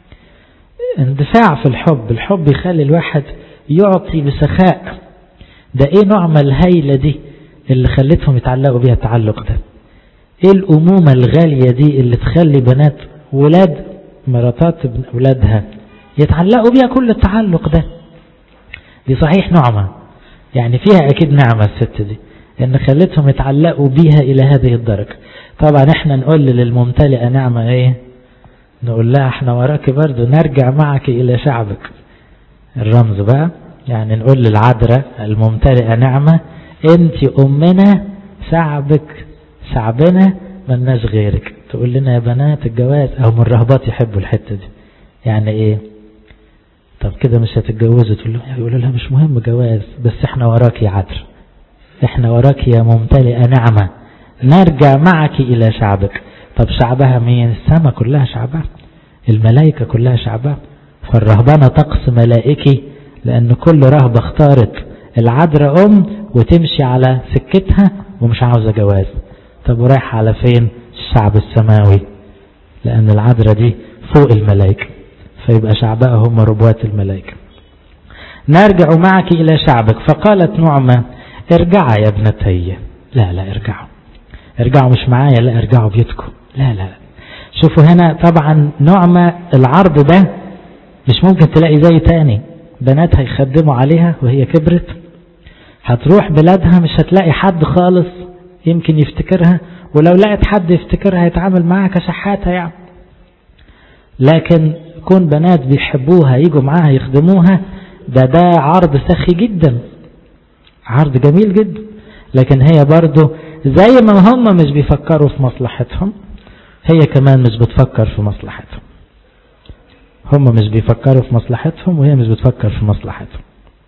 اندفاع في الحب الحب يخلي الواحد يعطي بسخاء ده ايه نعمة الهيلة دي اللي خلتهم يتعلقوا بيها التعلق ده ايه الامومة الغالية دي اللي تخلي بنات ولاد مراتات اولادها يتعلقوا بيها كل التعلق ده دي صحيح نعمة يعني فيها اكيد نعمة الست دي ان خلتهم يتعلقوا بيها الى هذه الدرجة طبعا احنا نقول للممتلئة نعمة ايه نقول لها احنا وراك برضو نرجع معك الى شعبك الرمز بقى يعني نقول للعذراء الممتلئة نعمة انت امنا شعبك شعبنا ملناش غيرك تقول لنا يا بنات الجواز او من الرهبات يحبوا الحتة دي يعني ايه طب كده مش هتتجوزوا تقول لهم يقولوا لها مش مهم جواز بس احنا وراك يا عذر احنا وراك يا ممتلئة نعمة نرجع معك الى شعبك طب شعبها مين السماء كلها شعبها الملائكة كلها شعبها فالرهبانة طقس ملائكي لان كل رهبة اختارت العذراء ام وتمشي على سكتها ومش عاوزة جواز طب ورايح على فين الشعب السماوي لان العذراء دي فوق الملائكة فيبقى شعبها هم ربوات الملائكة نرجع معك إلى شعبك فقالت نعمة ارجعا يا ابنتي لا لا ارجعوا ارجعوا مش معايا لا ارجعوا بيتكم لا لا شوفوا هنا طبعا نعمة العرض ده مش ممكن تلاقي زي تاني بناتها يخدموا عليها وهي كبرت هتروح بلادها مش هتلاقي حد خالص يمكن يفتكرها ولو لقت حد يفتكرها يتعامل معاها كشحاتة يعني لكن كون بنات بيحبوها يجوا معاها يخدموها ده ده عرض سخي جدا عرض جميل جدا لكن هي برضو زي ما هم مش بيفكروا في مصلحتهم هي كمان مش بتفكر في مصلحتهم هم مش بيفكروا في مصلحتهم وهي مش بتفكر في مصلحتهم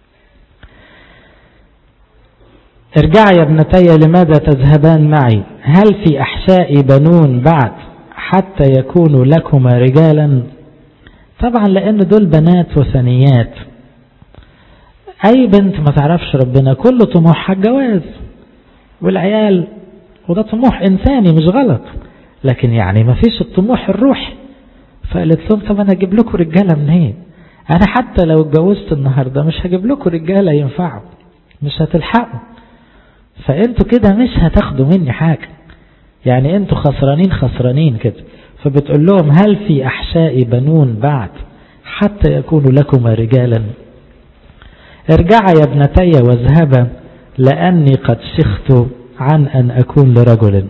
ارجعي يا ابنتي لماذا تذهبان معي هل في أحشائي بنون بعد حتى يكونوا لكما رجالا طبعا لأن دول بنات وثنيات أي بنت ما تعرفش ربنا كل طموحها الجواز والعيال وده طموح إنساني مش غلط لكن يعني ما فيش الطموح الروحي فقالت لهم طب أنا أجيب لكم رجالة منين أنا حتى لو اتجوزت النهاردة مش هجيب لكم رجالة ينفعوا مش هتلحقوا فأنتوا كده مش هتاخدوا مني حاجة يعني أنتوا خسرانين خسرانين كده فبتقول لهم هل في أحشائي بنون بعد حتى يكونوا لكما رجالا ارجعا يا ابنتي واذهبا لأني قد شخت عن أن أكون لرجل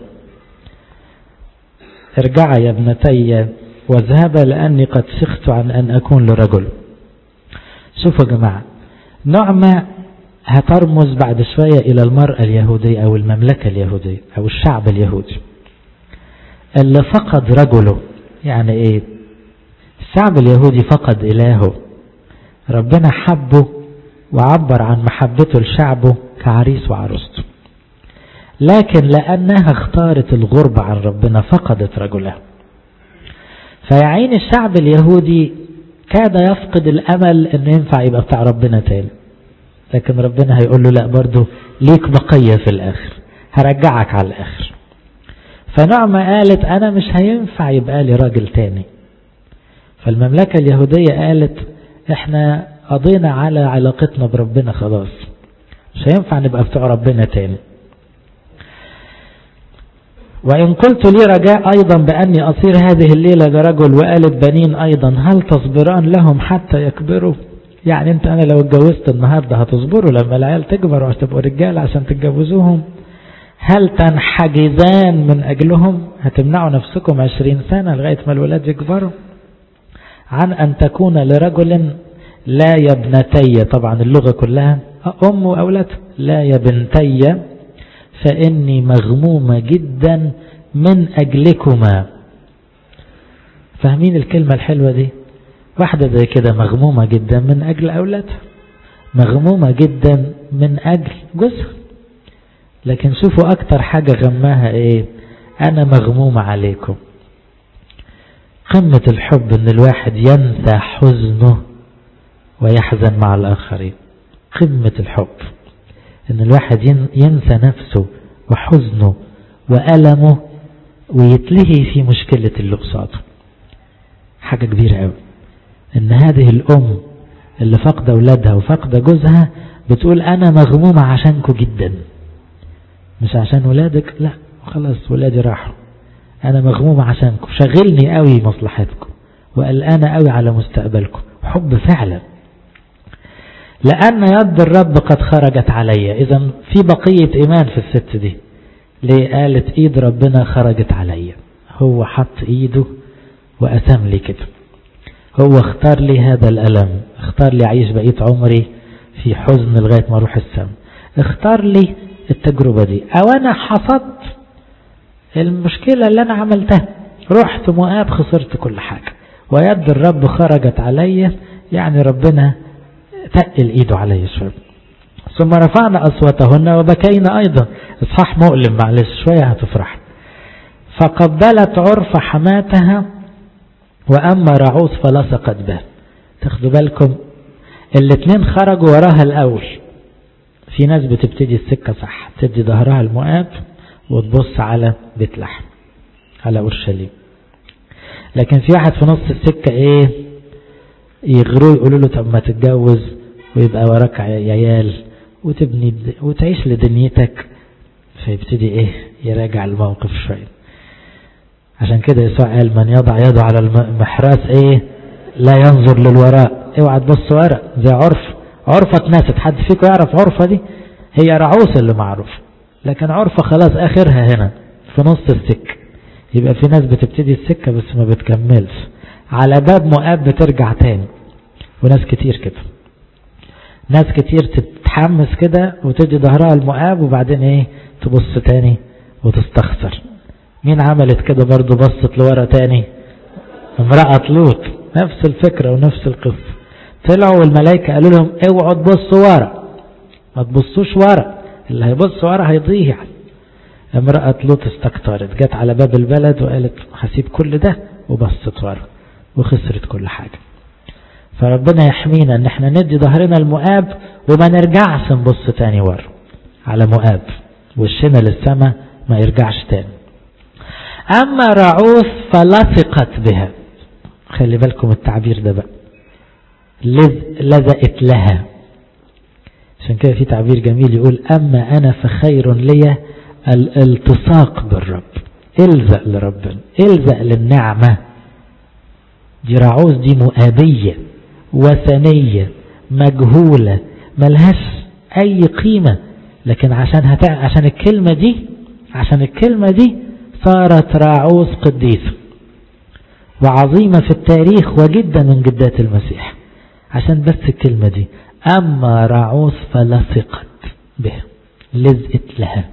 ارجعا يا ابنتي واذهبا لأني قد شخت عن أن أكون لرجل شوفوا يا جماعة نعمة هترمز بعد شوية إلى المرأة اليهودية أو المملكة اليهودية أو الشعب اليهودي اللي فقد رجله يعني إيه الشعب اليهودي فقد إلهه ربنا حبه وعبر عن محبته لشعبه كعريس وعروسته لكن لأنها اختارت الغربة عن ربنا فقدت رجلها فيعين الشعب اليهودي كاد يفقد الأمل أنه ينفع يبقى بتاع ربنا تاني لكن ربنا هيقول له لا برضه ليك بقية في الآخر هرجعك على الآخر فنعمة قالت أنا مش هينفع يبقى لي راجل تاني فالمملكة اليهودية قالت احنا قضينا على علاقتنا بربنا خلاص مش هينفع نبقى بتوع ربنا تاني وإن قلت لي رجاء أيضا بأني أصير هذه الليلة لرجل وقالت بنين أيضا هل تصبران لهم حتى يكبروا يعني انت انا لو اتجوزت النهاردة هتصبروا لما العيال تكبر وهتبقوا رجال عشان تتجوزوهم هل تنحجزان من اجلهم هتمنعوا نفسكم عشرين سنة لغاية ما الولاد يكبروا عن ان تكون لرجل لا يا ابنتي طبعا اللغة كلها ام واولاد لا يا بنتي فاني مغمومة جدا من اجلكما فاهمين الكلمة الحلوة دي واحدة زي كده مغمومة جدا من أجل أولادها مغمومة جدا من أجل جوزها لكن شوفوا أكتر حاجة غماها إيه أنا مغمومة عليكم قمة الحب إن الواحد ينسى حزنه ويحزن مع الآخرين قمة الحب إن الواحد ينسى نفسه وحزنه وألمه ويتلهي في مشكلة اللي قصاده حاجة كبيرة قوي ان هذه الام اللي فاقدة اولادها وفاقدة جوزها بتقول انا مغمومة عشانكم جدا مش عشان ولادك لا خلاص ولادي راحوا انا مغمومة عشانكم شغلني قوي مصلحتكم وقلقانة قوي على مستقبلكم حب فعلا لأن يد الرب قد خرجت علي إذا في بقية إيمان في الست دي ليه قالت إيد ربنا خرجت علي هو حط إيده وأتم لي كده هو اختار لي هذا الألم اختار لي أعيش بقية عمري في حزن لغاية ما أروح السما اختار لي التجربة دي أو أنا حصدت المشكلة اللي أنا عملتها رحت مؤاب خسرت كل حاجة ويد الرب خرجت علي يعني ربنا تقل إيده علي شوية ثم رفعنا أصواتهن وبكينا أيضا إصحاح مؤلم معلش شوية هتفرح فقبلت عرف حماتها وأما رعوز فلصقت به تاخدوا بالكم الاثنين خرجوا وراها الأول في ناس بتبتدي السكة صح تدي ظهرها المؤاب وتبص على بيت لحم على أورشليم لكن في واحد في نص السكة ايه يغروه يقولوا له طب ما تتجوز ويبقى وراك عيال وتبني وتعيش لدنيتك فيبتدي ايه يراجع الموقف شويه عشان كده يسوع قال من يضع يده على المحراس ايه لا ينظر للوراء اوعى تبص ورا زي عرف عرفة اتنست حد فيكم يعرف عرفة دي هي رعوس اللي معروف لكن عرفة خلاص اخرها هنا في نص السكة يبقى في ناس بتبتدي السكة بس ما بتكملش على باب مؤاب بترجع تاني وناس كتير كده ناس كتير تتحمس كده وتدي ظهرها المؤاب وبعدين ايه تبص تاني وتستخسر مين عملت كده برضو بصت لورا تاني امرأة لوط نفس الفكرة ونفس القصة طلعوا والملائكة قالوا لهم اوعوا تبصوا ورا ما تبصوش ورا اللي هيبص ورا هيضيع امرأة لوط استكترت جت على باب البلد وقالت هسيب كل ده وبصت ورا وخسرت كل حاجة فربنا يحمينا ان احنا ندي ظهرنا المؤاب وما نرجعش نبص تاني ورا على مؤاب وشنا للسماء ما يرجعش تاني اما رعوث فلصقت بها خلي بالكم التعبير ده بقى لزقت لها عشان كده في تعبير جميل يقول اما انا فخير لي الالتصاق بالرب الزق لربنا الزق للنعمة دي رعوز دي مؤابية وثنية مجهولة ملهاش اي قيمة لكن عشان هتع... عشان الكلمة دي عشان الكلمة دي صارت راعوز قديسة وعظيمة في التاريخ وجدا من جدات المسيح عشان بس الكلمة دي أما راعوز فلصقت بها لزقت لها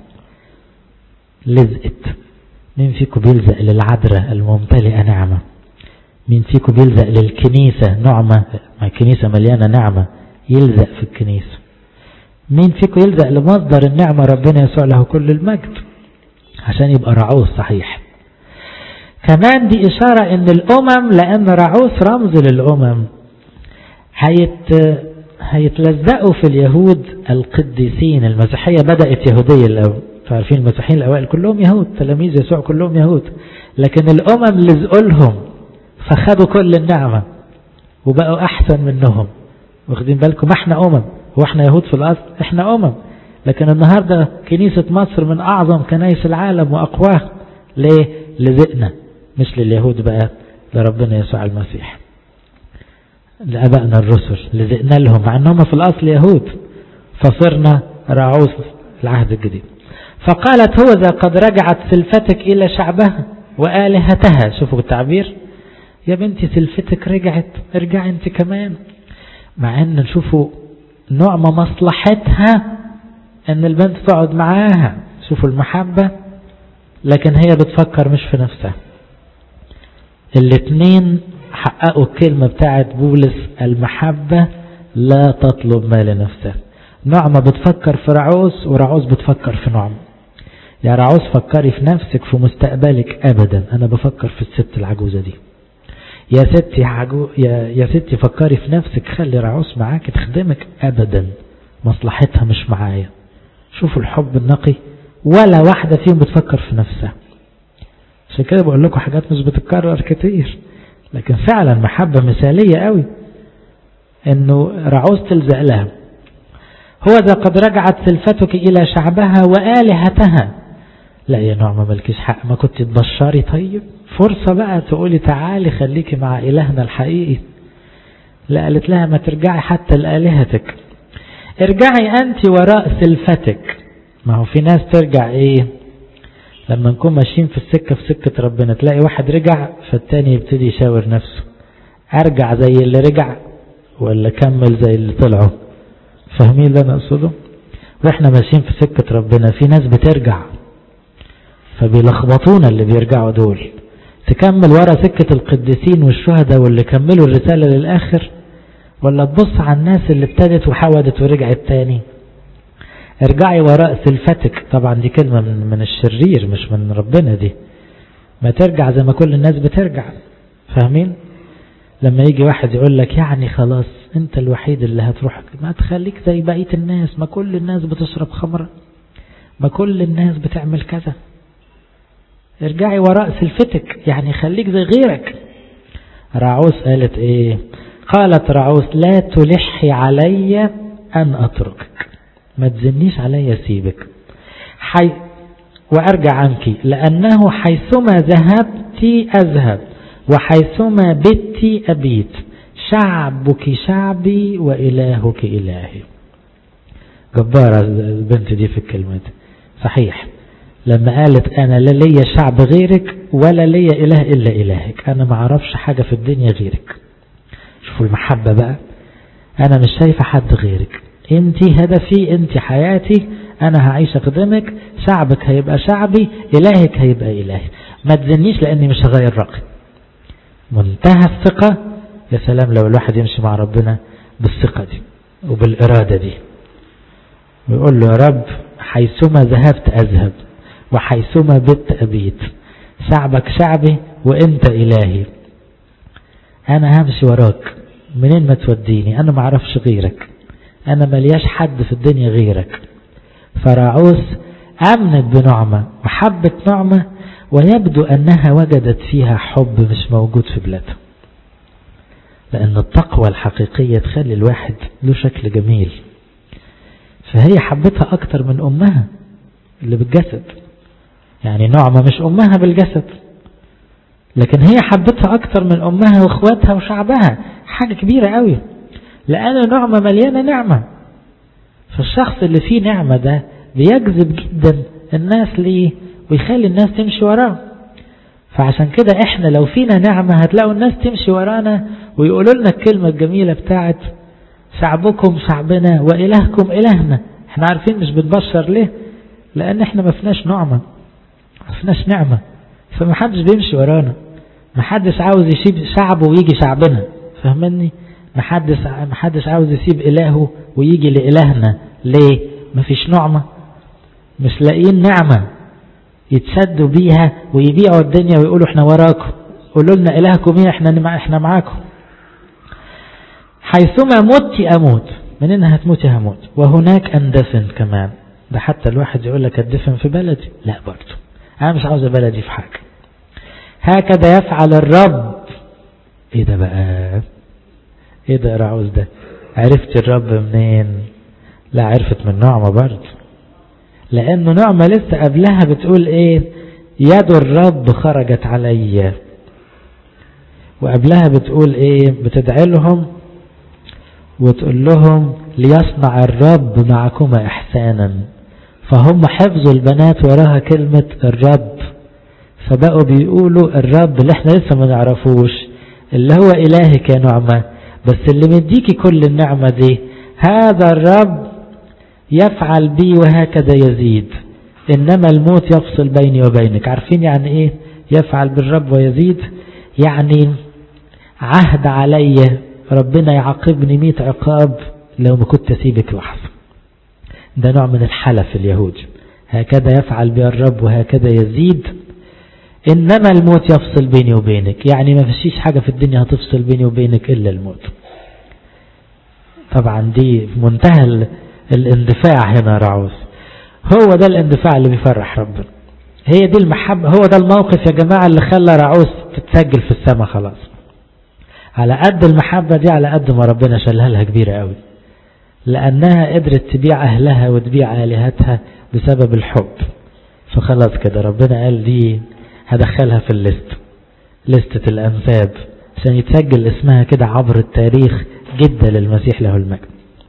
لزقت مين فيكم بيلزق للعذراء الممتلئة نعمة مين فيكم بيلزق للكنيسة نعمة ما الكنيسة مليانة نعمة يلزق في الكنيسة مين فيكم يلزق لمصدر النعمة ربنا يسوع له كل المجد عشان يبقى رعوز صحيح كمان دي إشارة ان الأمم لأن رعوز رمز للأمم هيت هيتلزقوا في اليهود القديسين المسيحية بدأت يهودية الأول عارفين المسيحيين الأوائل كلهم يهود تلاميذ يسوع كلهم يهود لكن الأمم لزقوا لهم فخدوا كل النعمة وبقوا أحسن منهم واخدين بالكم احنا أمم واحنا يهود في الأصل احنا أمم لكن النهاردة كنيسة مصر من أعظم كنايس العالم وأقواها ليه لزقنا مش لليهود بقى لربنا يسوع المسيح لأبائنا الرسل لزقنا لهم مع أنهم في الأصل يهود فصرنا رعوز العهد الجديد فقالت هو ذا قد رجعت سلفتك إلى شعبها وآلهتها شوفوا التعبير يا بنتي سلفتك رجعت ارجعي انت كمان مع ان نشوفوا نوع ما مصلحتها ان البنت تقعد معاها شوفوا المحبة لكن هي بتفكر مش في نفسها الاثنين حققوا الكلمة بتاعت بولس المحبة لا تطلب ما لنفسها نعمة بتفكر في رعوز ورعوز بتفكر في نعمة يا رعوز فكري في نفسك في مستقبلك أبدا أنا بفكر في الست العجوزة دي يا ستي عجو يا, يا ستي فكري في نفسك خلي رعوز معاك تخدمك أبدا مصلحتها مش معايا شوفوا الحب النقي ولا واحدة فيهم بتفكر في نفسها عشان كده بقول لكم حاجات مش بتتكرر كتير لكن فعلا محبة مثالية قوي انه رعوز تلزق لها هو ذا قد رجعت سلفتك الى شعبها وآلهتها لا يا نعمة ملكيش حق ما كنت تبشري طيب فرصة بقى تقولي تعالي خليكي مع إلهنا الحقيقي لا قالت لها ما ترجعي حتى لآلهتك ارجعي أنت وراء سلفتك ما هو في ناس ترجع ايه لما نكون ماشيين في السكة في سكة ربنا تلاقي واحد رجع فالتاني يبتدي يشاور نفسه ارجع زي اللي رجع ولا كمل زي اللي طلعوا فاهمين اللي انا اقصده واحنا ماشيين في سكة ربنا في ناس بترجع فبيلخبطونا اللي بيرجعوا دول تكمل ورا سكة القديسين والشهداء واللي كملوا الرسالة للآخر ولا تبص على الناس اللي ابتدت وحودت ورجعت تاني ارجعي وراء سلفتك طبعا دي كلمة من, من الشرير مش من ربنا دي ما ترجع زي ما كل الناس بترجع فاهمين لما يجي واحد يقول لك يعني خلاص انت الوحيد اللي هتروح ما تخليك زي بقية الناس ما كل الناس بتشرب خمرة ما كل الناس بتعمل كذا ارجعي وراء سلفتك يعني خليك زي غيرك راعوس قالت ايه قالت راعوس لا تلحي علي ان اتركك ما تزنيش علي سيبك حي وارجع عنك لانه حيثما ذهبت اذهب وحيثما بت ابيت شعبك شعبي والهك الهي جبارة البنت دي في الكلمة دي صحيح لما قالت انا لا ليا شعب غيرك ولا ليا اله الا الهك انا ما اعرفش حاجة في الدنيا غيرك شوفوا المحبة بقى انا مش شايفة حد غيرك انت هدفي انت حياتي انا هعيش اخدمك شعبك هيبقى شعبي الهك هيبقى الهي ما تزنيش لاني مش هغير رأيي منتهى الثقة يا سلام لو الواحد يمشي مع ربنا بالثقة دي وبالإرادة دي ويقول له يا رب حيثما ذهبت أذهب وحيثما بت أبيت شعبك شعبي وانت إلهي أنا همشي وراك منين ما توديني أنا ما اعرفش غيرك أنا ملياش حد في الدنيا غيرك فراعوس أمنت بنعمة وحبت نعمة ويبدو أنها وجدت فيها حب مش موجود في بلادها لأن التقوى الحقيقية تخلي الواحد له شكل جميل فهي حبتها أكتر من أمها اللي بالجسد يعني نعمة مش أمها بالجسد لكن هي حبتها أكتر من أمها وإخواتها وشعبها حاجة كبيرة قوي لأن نعمة مليانة نعمة فالشخص اللي فيه نعمة ده بيجذب جدا الناس ليه ويخلي الناس تمشي وراه فعشان كده احنا لو فينا نعمة هتلاقوا الناس تمشي ورانا ويقولوا لنا الكلمة الجميلة بتاعت شعبكم شعبنا وإلهكم إلهنا احنا عارفين مش بنبشر ليه لأن احنا ما فيناش نعمة ما فيناش نعمة فمحدش بيمشي ورانا محدش عاوز يسيب شعبه ويجي شعبنا فاهمني محدش محدش عاوز يسيب إلهه ويجي لإلهنا ليه مفيش نعمة مش لاقيين نعمة يتسدوا بيها ويبيعوا الدنيا ويقولوا احنا وراكم قولوا لنا إلهكم ايه احنا احنا معاكم حيثما مت أموت منين هتموتي هموت وهناك أندفن كمان ده حتى الواحد يقول لك أدفن في بلدي لا برضه أنا مش عاوز بلدي في حاجة هكذا يفعل الرب ايه ده بقى ايه ده رعوز ده عرفت الرب منين لا عرفت من نعمة برضه لأنه نعمة لسه قبلها بتقول ايه يد الرب خرجت علي وقبلها بتقول ايه بتدعي لهم وتقول لهم ليصنع الرب معكما احسانا فهم حفظوا البنات وراها كلمة الرب فبقوا بيقولوا الرب اللي احنا لسه ما نعرفوش اللي هو إلهك يا نعمة بس اللي مديكي كل النعمة دي هذا الرب يفعل بي وهكذا يزيد إنما الموت يفصل بيني وبينك عارفين يعني إيه يفعل بالرب ويزيد يعني عهد علي ربنا يعاقبني مئة عقاب لو ما كنت أسيبك لحظة ده نوع من الحلف اليهودي هكذا يفعل بي الرب وهكذا يزيد إنما الموت يفصل بيني وبينك يعني ما فيش حاجة في الدنيا هتفصل بيني وبينك إلا الموت طبعا دي منتهى الاندفاع هنا رعوز هو ده الاندفاع اللي بيفرح ربنا هي دي المحبة هو ده الموقف يا جماعة اللي خلى رعوز تتسجل في السماء خلاص على قد المحبة دي على قد ما ربنا شالها لها كبيرة قوي لأنها قدرت تبيع أهلها وتبيع آلهتها بسبب الحب فخلاص كده ربنا قال دي هدخلها في الليست لستة الأنساب عشان يتسجل اسمها كده عبر التاريخ جدا للمسيح له المجد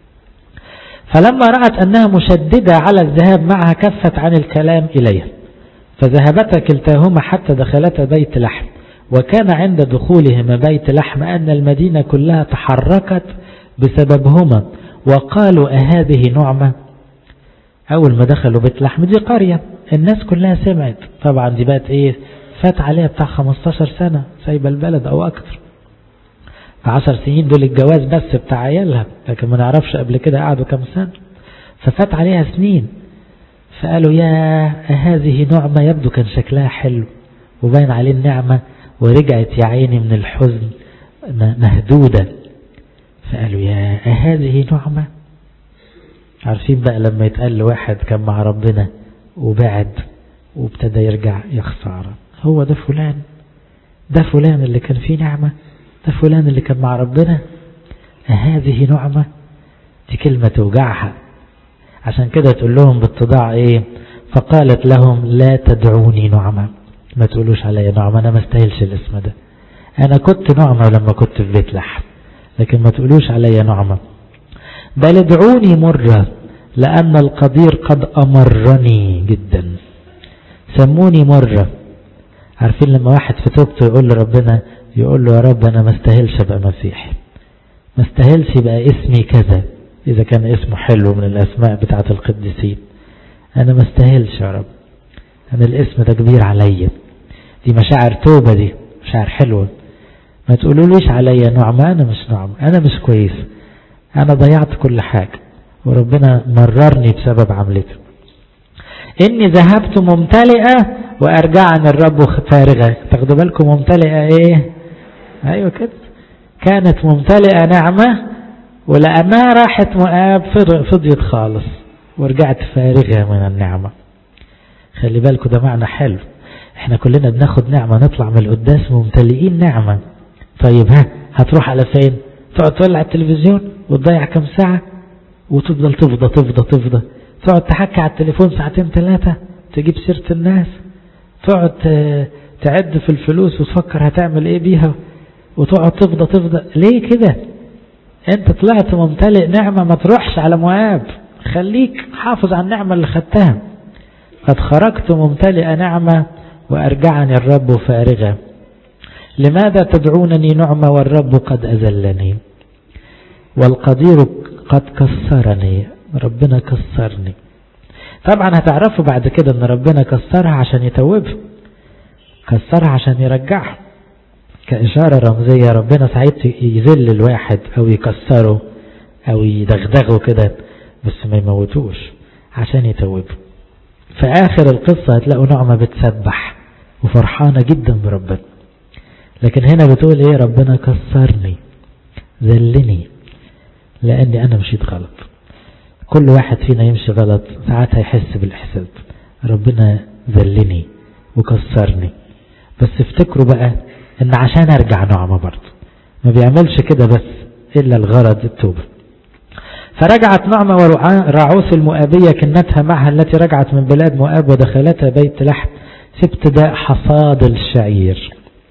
فلما رأت أنها مشددة على الذهاب معها كفت عن الكلام إليها فذهبتا كلتاهما حتى دخلتا بيت لحم وكان عند دخولهما بيت لحم أن المدينة كلها تحركت بسببهما وقالوا أهذه نعمة أول ما دخلوا بيت لحم دي قرية الناس كلها سمعت طبعا دي بقت إيه فات عليها بتاع 15 سنة سايبة البلد أو أكتر في 10 سنين دول الجواز بس بتاع عيالها لكن ما نعرفش قبل كده قعدوا كم سنة ففات عليها سنين فقالوا يا هذه نعمة يبدو كان شكلها حلو وباين عليه النعمة ورجعت يا عيني من الحزن مهدودة فقالوا يا هذه نعمة عارفين بقى لما يتقال لواحد كان مع ربنا وبعد وابتدى يرجع يا خسارة هو ده فلان ده فلان اللي كان فيه نعمة ده فلان اللي كان مع ربنا هذه نعمة دي كلمة توجعها عشان كده تقول لهم بالتضاع ايه فقالت لهم لا تدعوني نعمة ما تقولوش عليا نعمة انا ما استاهلش الاسم ده انا كنت نعمة لما كنت في بيت لحم لكن ما تقولوش عليا نعمة بل ادعوني مرة لأن القدير قد أمرني جدا سموني مرة عارفين لما واحد في توبته يقول لربنا يقول له يا رب أنا ما استاهلش أبقى مسيحي ما استاهلش يبقى اسمي كذا إذا كان اسمه حلو من الأسماء بتاعة القديسين أنا ما استاهلش يا رب أنا الاسم ده كبير عليا دي مشاعر توبة دي مشاعر حلوة ما تقولوليش عليا نعمة أنا مش نعمة أنا مش كويس أنا ضيعت كل حاجة وربنا مررني بسبب عملته إني ذهبت ممتلئة وأرجعني الرب فارغة تاخدوا بالكم ممتلئة إيه أيوة كده كانت ممتلئة نعمة ولأنها راحت مؤاب فضيت خالص ورجعت فارغة من النعمة خلي بالكم ده معنى حلو احنا كلنا بناخد نعمة نطلع من القداس ممتلئين نعمة طيب ها هتروح على فين تقعد تولع التلفزيون وتضيع كم ساعة وتفضل تفضى تفضى تفضى تقعد تحكي على التليفون ساعتين ثلاثة تجيب سيرة الناس تقعد تعد في الفلوس وتفكر هتعمل ايه بيها وتقعد تفضى تفضى ليه كده انت طلعت ممتلئ نعمة ما تروحش على مؤاب خليك حافظ على النعمة اللي خدتها قد خرجت ممتلئ نعمة وأرجعني الرب فارغة لماذا تدعونني نعمة والرب قد أذلني والقدير قد كسرني ربنا كسرني طبعا هتعرفوا بعد كده ان ربنا كسرها عشان يتوبها كسرها عشان يرجعها كإشارة رمزية ربنا ساعات يذل الواحد أو يكسره أو يدغدغه كده بس ما يموتوش عشان يتوبه في آخر القصة هتلاقوا نعمة بتسبح وفرحانة جدا بربنا لكن هنا بتقول ايه ربنا كسرني ذلني لأني أنا مشيت غلط كل واحد فينا يمشي غلط ساعات هيحس بالإحساس ربنا ذلني وكسرني بس افتكروا بقى ان عشان ارجع نعمة برضه ما بيعملش كده بس الا الغرض التوبة فرجعت نعمة ورعوس المؤابية كنتها معها التي رجعت من بلاد مؤاب ودخلتها بيت لحم في ابتداء حصاد الشعير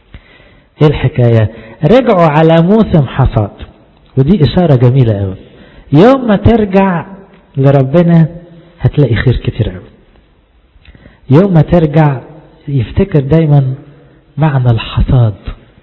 ايه الحكاية رجعوا على موسم حصاد ودي اشارة جميلة قوي يوم ما ترجع لربنا هتلاقي خير كتير قوي يوم ما ترجع يفتكر دايما معنى الحصاد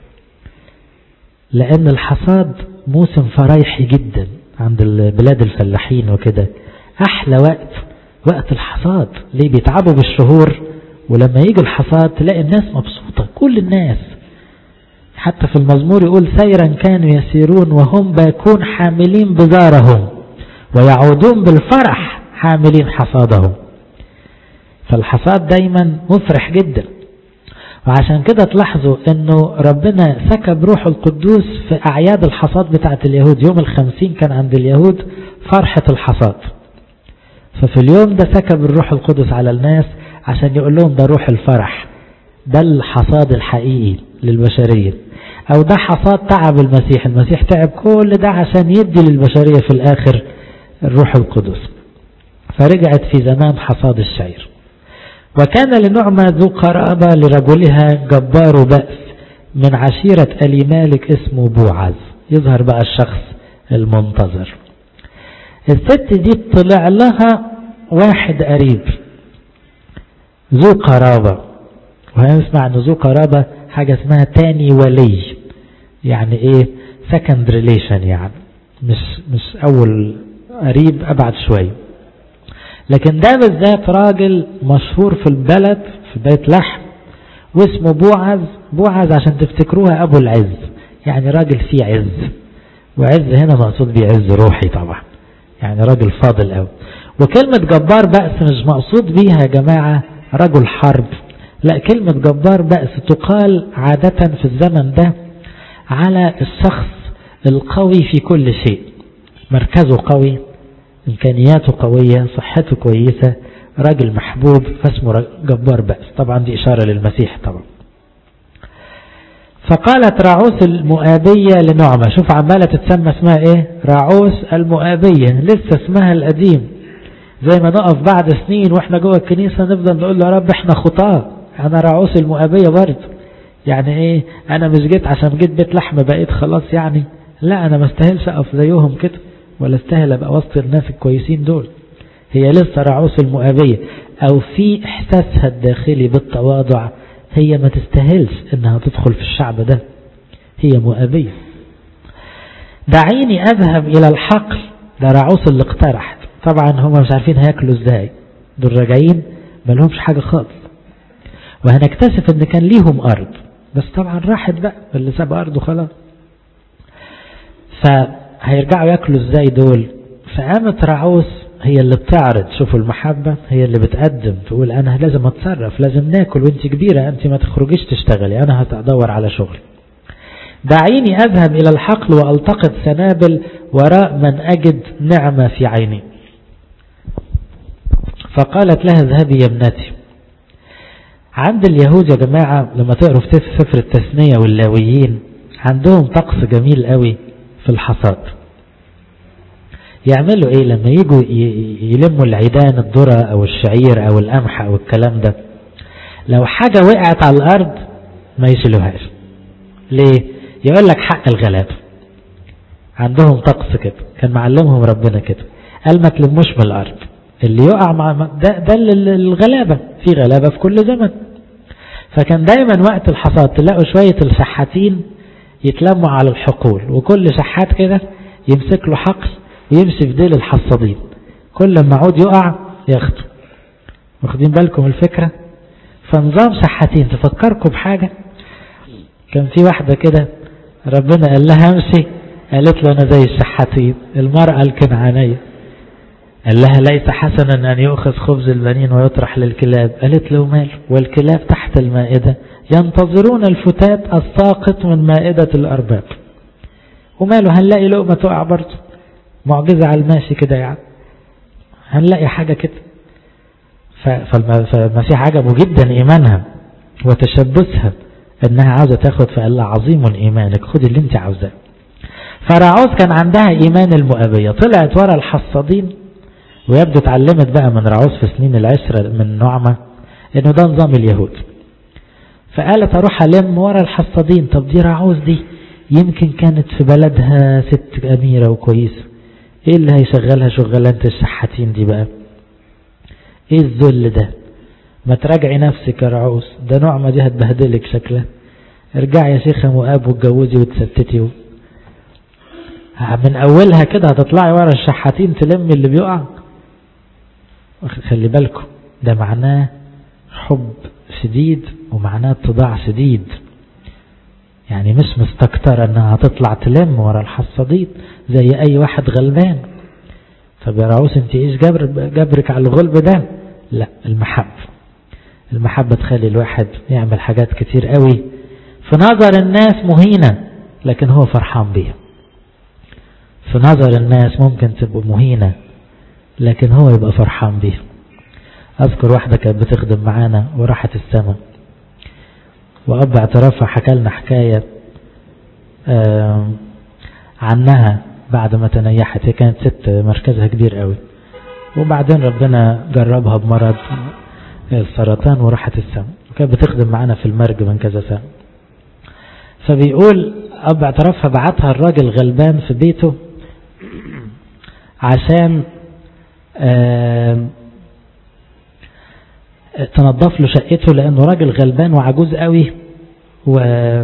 لأن الحصاد موسم فرايحي جدا عند بلاد الفلاحين وكده أحلى وقت وقت الحصاد ليه بيتعبوا بالشهور ولما يجي الحصاد تلاقي الناس مبسوطة كل الناس حتى في المزمور يقول سيرا كانوا يسيرون وهم باكون حاملين بزارهم ويعودون بالفرح حاملين حصادهم فالحصاد دايما مفرح جدا وعشان كده تلاحظوا انه ربنا سكب روح القدوس في اعياد الحصاد بتاعت اليهود يوم الخمسين كان عند اليهود فرحة الحصاد ففي اليوم ده سكب الروح القدس على الناس عشان يقول لهم ده روح الفرح ده الحصاد الحقيقي للبشرية او ده حصاد تعب المسيح المسيح تعب كل ده عشان يدي للبشرية في الاخر الروح القدس فرجعت في زمان حصاد الشعير وكان لنعمة ذو قرابة لرجلها جبار بأس من عشيرة ألي مالك اسمه بوعز يظهر بقى الشخص المنتظر الست دي طلع لها واحد قريب ذو قرابة وهنسمع ان ذو قرابة حاجة اسمها تاني ولي يعني ايه second relation يعني مش مش اول قريب ابعد شويه لكن ده بالذات راجل مشهور في البلد في بيت لحم واسمه بوعز بوعز عشان تفتكروها ابو العز يعني راجل فيه عز وعز هنا مقصود بيه عز روحي طبعا يعني راجل فاضل قوي وكلمة جبار بأس مش مقصود بيها يا جماعة رجل حرب لا كلمة جبار بأس تقال عادة في الزمن ده على الشخص القوي في كل شيء مركزه قوي إمكانياته قوية صحته كويسة راجل محبوب فاسمه جبار بأس طبعا دي إشارة للمسيح طبعا فقالت راعوس المؤابية لنعمة شوف عمالة تتسمى اسمها ايه راعوس المؤابية لسه اسمها القديم زي ما نقف بعد سنين واحنا جوه الكنيسة نفضل نقول له يا رب احنا خطاة انا راعوس المؤابية برضه يعني ايه انا مش جيت عشان جيت بيت لحم بقيت خلاص يعني لا انا ما استاهلش اقف زيهم كده ولا استاهل ابقى وسط الناس الكويسين دول هي لسه رعوس المؤابية او في احساسها الداخلي بالتواضع هي ما تستاهلش انها تدخل في الشعب ده هي مؤابية دعيني اذهب الى الحقل ده رعوس اللي اقترح طبعا هم مش عارفين هياكلوا ازاي دول راجعين ما لهمش حاجة خالص وهنكتشف ان كان ليهم ارض بس طبعا راحت بقى اللي ساب ارضه خلاص فهيرجعوا ياكلوا ازاي دول فقامت رعوس هي اللي بتعرض شوفوا المحبة هي اللي بتقدم تقول انا لازم اتصرف لازم ناكل وانت كبيرة انت ما تخرجيش تشتغلي انا هتدور على شغل دعيني اذهب الى الحقل والتقط سنابل وراء من اجد نعمة في عيني فقالت لها اذهبي يا ابنتي عند اليهود يا جماعة لما تقروا في سفر التثنية واللاويين عندهم طقس جميل قوي في الحصاد يعملوا ايه لما يجوا يلموا العيدان الذرة او الشعير او القمح او الكلام ده لو حاجة وقعت على الارض ما يشيلوهاش ليه يقول لك حق الغلاب عندهم طقس كده كان معلمهم ربنا كده قال ما تلموش من الارض اللي يقع مع ده, ده الغلابة في غلابة في كل زمن فكان دايما وقت الحصاد تلاقوا شوية الشحاتين يتلموا على الحقول وكل شحات كده يمسك له حقل ويمشي في ديل الحصادين كل ما عود يقع ياخده واخدين بالكم الفكرة فنظام شحاتين تفكركم بحاجة كان في واحدة كده ربنا قال لها امشي قالت له انا زي الشحاتين المرأة الكنعانية قال لها ليس حسنا أن يؤخذ خبز البنين ويطرح للكلاب قالت له مال والكلاب تحت المائدة ينتظرون الفتات الساقط من مائدة الأرباب وماله هنلاقي لقمة تقع برضه معجزة على الماشي كده يعني هنلاقي حاجة كده فالمسيح عجبه جدا إيمانها وتشبثها انها عاوزة تاخد فقال لها عظيم ايمانك خدي اللي انت عاوزاه فرعوز كان عندها ايمان المؤبية طلعت ورا الحصادين ويبدو اتعلمت بقى من رعوز في سنين العشرة من نعمة انه ده نظام اليهود فقالت اروح الم ورا الحصادين طب دي رعوز دي يمكن كانت في بلدها ست اميرة وكويسة ايه اللي هيشغلها شغلانة الشحاتين دي بقى ايه الذل ده ما تراجعي نفسك يا رعوز ده نعمة دي هتبهدلك شكلها ارجعي يا شيخة مؤاب واتجوزي وتستتي و... من اولها كده هتطلعي ورا الشحاتين تلمي اللي بيقع خلي بالكم ده معناه حب شديد ومعناه اتضاع شديد يعني مش مستكترة انها هتطلع تلم ورا الحصادين زي اي واحد غلبان طب يا رعوس انت ايش جبر جبرك على الغلب ده لا المحبة المحبة تخلي الواحد يعمل حاجات كتير قوي في نظر الناس مهينة لكن هو فرحان بيها في نظر الناس ممكن تبقى مهينة لكن هو يبقى فرحان بيها أذكر واحدة كانت بتخدم معانا وراحت السماء وأب اعترافها حكى لنا حكاية عنها بعد ما تنيحت هي كانت ست مركزها كبير قوي وبعدين ربنا جربها بمرض السرطان وراحت السماء وكانت بتخدم معانا في المرج من كذا سنة فبيقول أب اعترافها بعتها الراجل غلبان في بيته عشان تنظف له شقته لأنه راجل غلبان وعجوز قوي و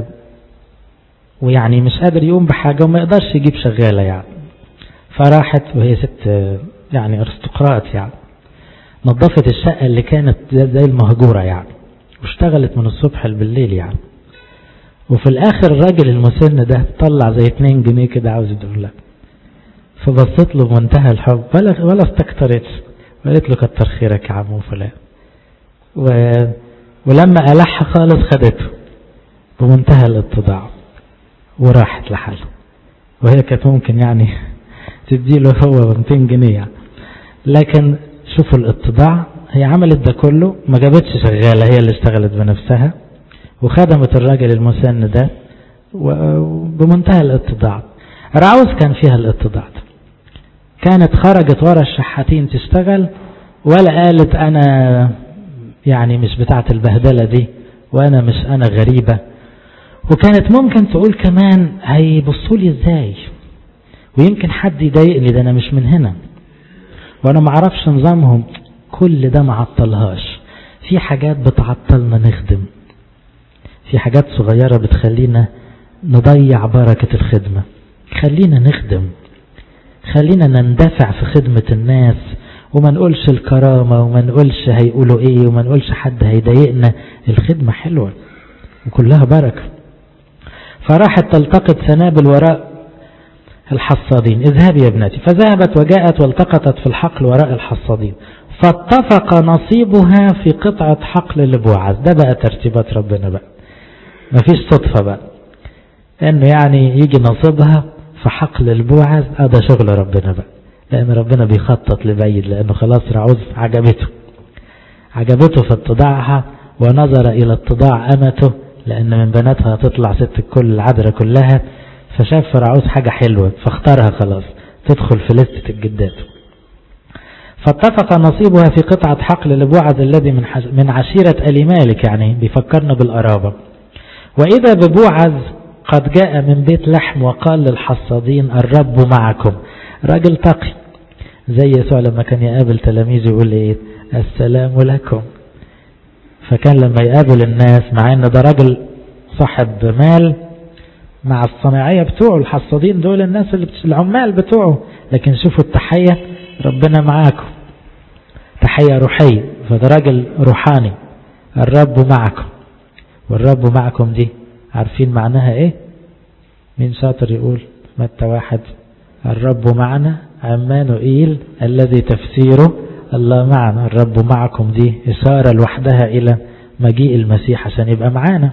ويعني مش قادر يقوم بحاجة وما يقدرش يجيب شغالة يعني فراحت وهي ست يعني ارستقراط يعني نظفت الشقة اللي كانت زي المهجورة يعني واشتغلت من الصبح بالليل يعني وفي الاخر الراجل المسن ده طلع زي 2 جنيه كده عاوز يدور لها فبصت له بمنتهى الحب ولا ولا استكترتش وقالت له كتر خيرك يا عمو فلان و... ولما ألح خالص خدته بمنتهى الاتضاع وراحت لحاله وهي كانت ممكن يعني تديله هو 200 جنيه يعني. لكن شوفوا الاتضاع هي عملت ده كله ما جابتش شغالة هي اللي اشتغلت بنفسها وخدمت الراجل المسن ده بمنتهى الاتضاع رعوز كان فيها الاتضاع ده كانت خرجت ورا الشحاتين تشتغل ولا قالت انا يعني مش بتاعت البهدلة دي وانا مش انا غريبة وكانت ممكن تقول كمان هيبصوا لي ازاي ويمكن حد يضايقني ده انا مش من هنا وانا ما اعرفش نظامهم كل ده ما عطلهاش في حاجات بتعطلنا نخدم في حاجات صغيرة بتخلينا نضيع بركة الخدمة خلينا نخدم خلينا نندفع في خدمة الناس وما نقولش الكرامة وما نقولش هيقولوا ايه وما نقولش حد هيضايقنا الخدمة حلوة وكلها بركة فراحت تلتقط سنابل وراء الحصادين اذهبي يا ابنتي فذهبت وجاءت والتقطت في الحقل وراء الحصادين فاتفق نصيبها في قطعة حقل لبوعز ده بقى ترتيبات ربنا بقى مفيش صدفة بقى انه يعني يجي نصيبها في حقل البوعز هذا شغل ربنا بقى لان ربنا بيخطط لبعيد لانه خلاص رعوز عجبته عجبته في اتضاعها ونظر الى اتضاع امته لان من بناتها هتطلع ست الكل العذراء كلها فشاف فرعوز حاجة حلوة فاختارها خلاص تدخل في لستة الجدات فاتفق نصيبها في قطعة حقل لبوعز الذي من من عشيرة آل مالك يعني بيفكرنا بالقرابة وإذا ببوعز قد جاء من بيت لحم وقال للحصادين الرب معكم راجل تقي زي يسوع لما كان يقابل تلاميذه يقول ايه السلام لكم فكان لما يقابل الناس مع ان ده راجل صاحب مال مع الصناعية بتوعه الحصادين دول الناس اللي العمال بتوعه لكن شوفوا التحية ربنا معاكم تحية روحية فده راجل روحاني الرب معكم والرب معكم دي عارفين معناها ايه مين شاطر يقول متى واحد الرب معنا عمانوئيل الذي تفسيره الله معنا الرب معكم دي إشارة لوحدها إلى مجيء المسيح عشان يبقى معانا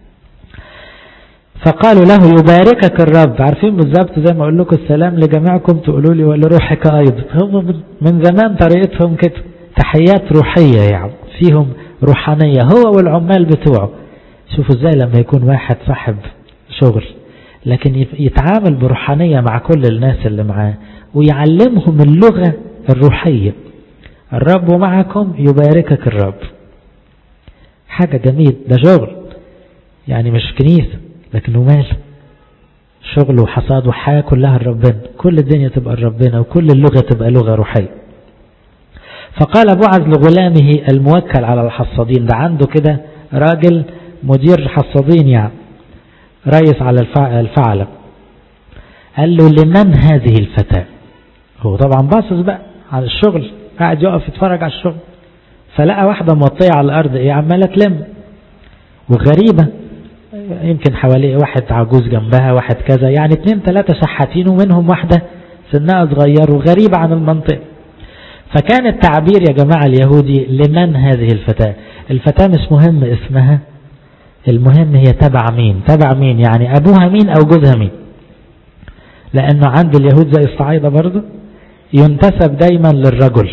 فقالوا له يباركك الرب عارفين بالظبط زي ما اقول لكم السلام لجميعكم تقولوا لي ولروحك ايضا هم من زمان طريقتهم كده تحيات روحية يعني فيهم روحانية هو والعمال بتوعه شوفوا ازاي لما يكون واحد صاحب شغل لكن يتعامل بروحانية مع كل الناس اللي معاه ويعلمهم اللغة الروحية الرب معكم يباركك الرب حاجة جميل ده شغل يعني مش كنيسة لكنه مال شغل وحصاد وحياة كلها لربنا كل الدنيا تبقى لربنا وكل اللغة تبقى لغة روحية فقال بعث لغلامه الموكل على الحصادين ده عنده كده راجل مدير حصادين يعني رئيس على الفعلة قال له لمن هذه الفتاة هو طبعا باصص بقى على الشغل قاعد يقف يتفرج على الشغل فلقى واحدة موطية على الأرض ايه عمالة تلم وغريبة يمكن حوالي واحد عجوز جنبها واحد كذا يعني اتنين تلاتة شحاتين ومنهم واحدة سنها صغير وغريبة عن المنطقة فكان التعبير يا جماعة اليهودي لمن هذه الفتاة الفتاة مش مهم اسمها المهم هي تبع مين تبع مين يعني أبوها مين أو جوزها مين لأنه عند اليهود زي الصعايدة برضه ينتسب دايما للرجل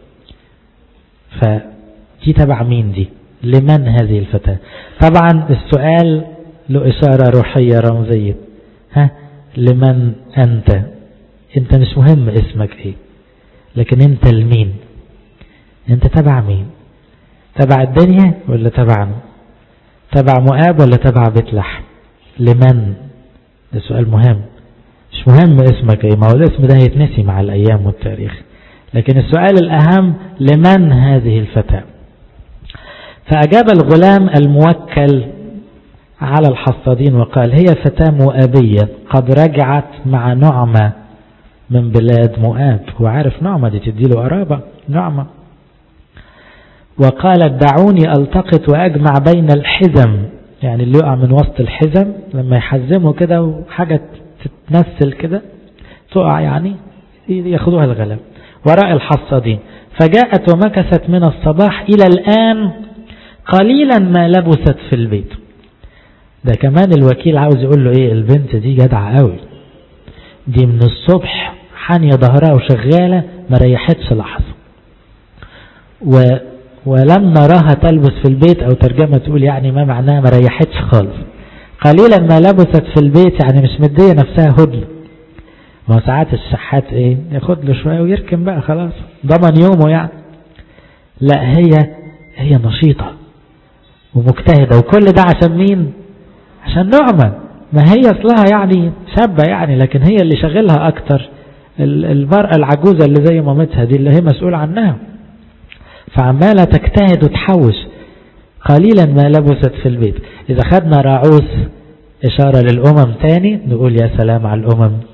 فدي تبع مين دي لمن هذه الفتاة طبعا السؤال له إشارة روحية رمزية ها لمن أنت أنت مش مهم اسمك إيه لكن أنت لمين أنت تبع مين تبع الدنيا ولا تبعنا تبع مؤاب ولا تبع بيت لحم لمن ده سؤال مهم مش مهم اسمك ايه ما هو الاسم ده هيتنسي مع الايام والتاريخ لكن السؤال الاهم لمن هذه الفتاة فاجاب الغلام الموكل على الحصادين وقال هي فتاة مؤابية قد رجعت مع نعمة من بلاد مؤاب هو عارف نعمة دي تديله قرابة نعمة وقالت دعوني التقط واجمع بين الحزم يعني اللي يقع من وسط الحزم لما يحزمه كده وحاجة تتنسل كده تقع يعني ياخدوها الغلام وراء الحصادين فجاءت ومكثت من الصباح إلى الآن قليلا ما لبست في البيت ده كمان الوكيل عاوز يقول له ايه البنت دي جدعة قوي دي من الصبح حانية ظهرها وشغالة ما ريحتش لحظة و ولم نراها تلبس في البيت او ترجمة تقول يعني ما معناها ما ريحتش خالص قليلا ما لبست في البيت يعني مش مدية نفسها هدل ما ساعات الشحات ايه ياخد له شوية ويركن بقى خلاص ضمن يومه يعني لا هي هي نشيطة ومجتهدة وكل ده عشان مين عشان نعمة ما هي اصلها يعني شابة يعني لكن هي اللي شغلها اكتر المرأة العجوزة اللي زي مامتها دي اللي هي مسؤول عنها فعمالة تجتهد وتحوش قليلا ما لبست في البيت إذا خدنا راعوس إشارة للأمم تاني نقول يا سلام على الأمم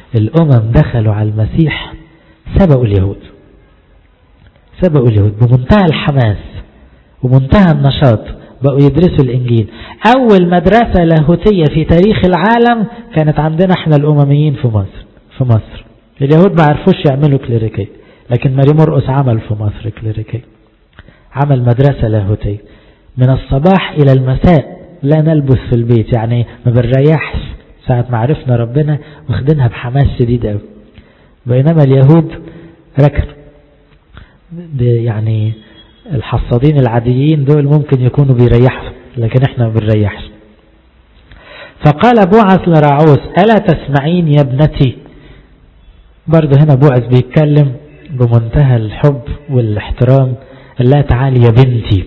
الأمم دخلوا على المسيح سبقوا اليهود سبقوا اليهود بمنتهى الحماس ومنتهى النشاط بقوا يدرسوا الإنجيل أول مدرسة لاهوتية في تاريخ العالم كانت عندنا احنا الأمميين في مصر في مصر اليهود ما عرفوش يعملوا كليريكية لكن ماري مرقس عمل في مصر كليريكية عمل مدرسة لاهوتية من الصباح إلى المساء لا نلبس في البيت يعني ما بنريحش ساعة ما عرفنا ربنا واخدينها بحماس شديد قوي بينما اليهود ركنوا يعني الحصادين العاديين دول ممكن يكونوا بيريحوا لكن احنا ما بنريحش فقال بوعز لراعوس ألا تسمعين يا ابنتي برضه هنا بوعز بيتكلم بمنتهى الحب والاحترام لا تعالي يا بنتي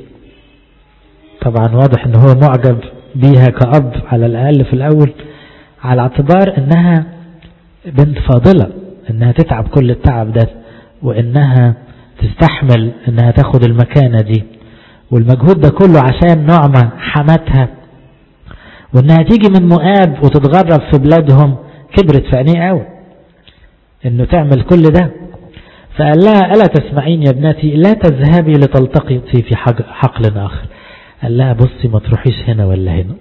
طبعا واضح ان هو معجب بيها كأب على الأقل في الأول على اعتبار انها بنت فاضلة انها تتعب كل التعب ده وانها تستحمل انها تاخد المكانة دي والمجهود ده كله عشان نعمة حماتها وانها تيجي من مؤاب وتتغرب في بلادهم كبرت في عينيه قوي انه تعمل كل ده فقال لها ألا تسمعين يا ابنتي لا تذهبي لتلتقطي في حقل آخر قال لها بصي ما تروحيش هنا ولا هنا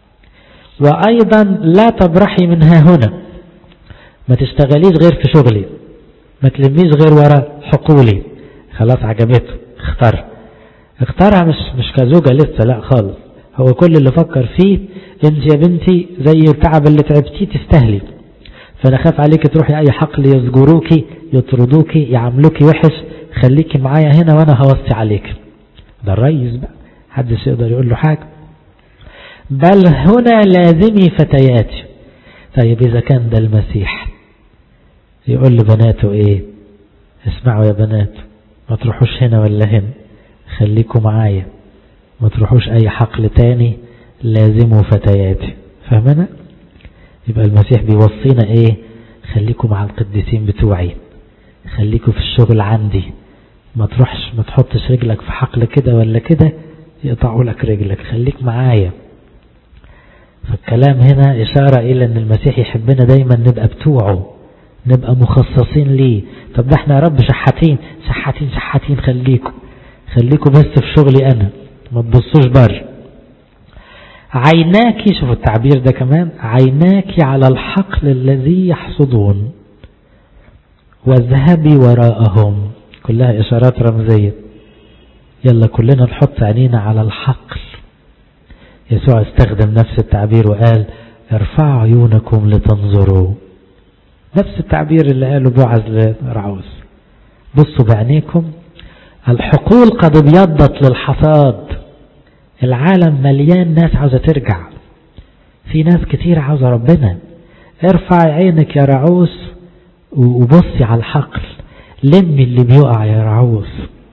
وأيضا لا تبرحي من ها هنا ما تشتغليش غير في شغلي ما تلميش غير ورا حقولي خلاص عجبته اختار اختارها مش مش كزوجة لسه لا خالص هو كل اللي فكر فيه انت يا بنتي زي التعب اللي تعبتيه تستاهلي فانا خاف عليك تروحي اي حقل يزجروكي يطردوكي يعاملوكي وحش خليكي معايا هنا وانا هوصي عليك ده الريس بقى حدش يقدر يقول له حاجة بل هنا لازمي فتياتي طيب اذا كان ده المسيح يقول لبناته ايه اسمعوا يا بنات ما تروحوش هنا ولا هنا خليكوا معايا ما تروحوش اي حقل تاني لازموا فتياتي فاهمنا يبقى المسيح بيوصينا ايه خليكوا مع القديسين بتوعي خليكوا في الشغل عندي ما تروحش ما تحطش رجلك في حقل كده ولا كده يقطعوا لك رجلك خليك معايا فالكلام هنا إشارة إلى أن المسيح يحبنا دايما نبقى بتوعه نبقى مخصصين ليه طب ده احنا يا رب شحاتين شحاتين شحاتين خليكم خليكم بس في شغلي أنا ما تبصوش بره عيناك شوفوا التعبير ده كمان عيناك على الحقل الذي يحصدون واذهبي وراءهم كلها إشارات رمزية يلا كلنا نحط عينينا على الحقل يسوع استخدم نفس التعبير وقال ارفعوا عيونكم لتنظروا نفس التعبير اللي قاله بوعز لرعوز بصوا بعينيكم الحقول قد ابيضت للحصاد العالم مليان ناس عاوزة ترجع في ناس كتير عاوزة ربنا ارفع عينك يا رعوس وبصي على الحقل لمي اللي بيقع يا رعوس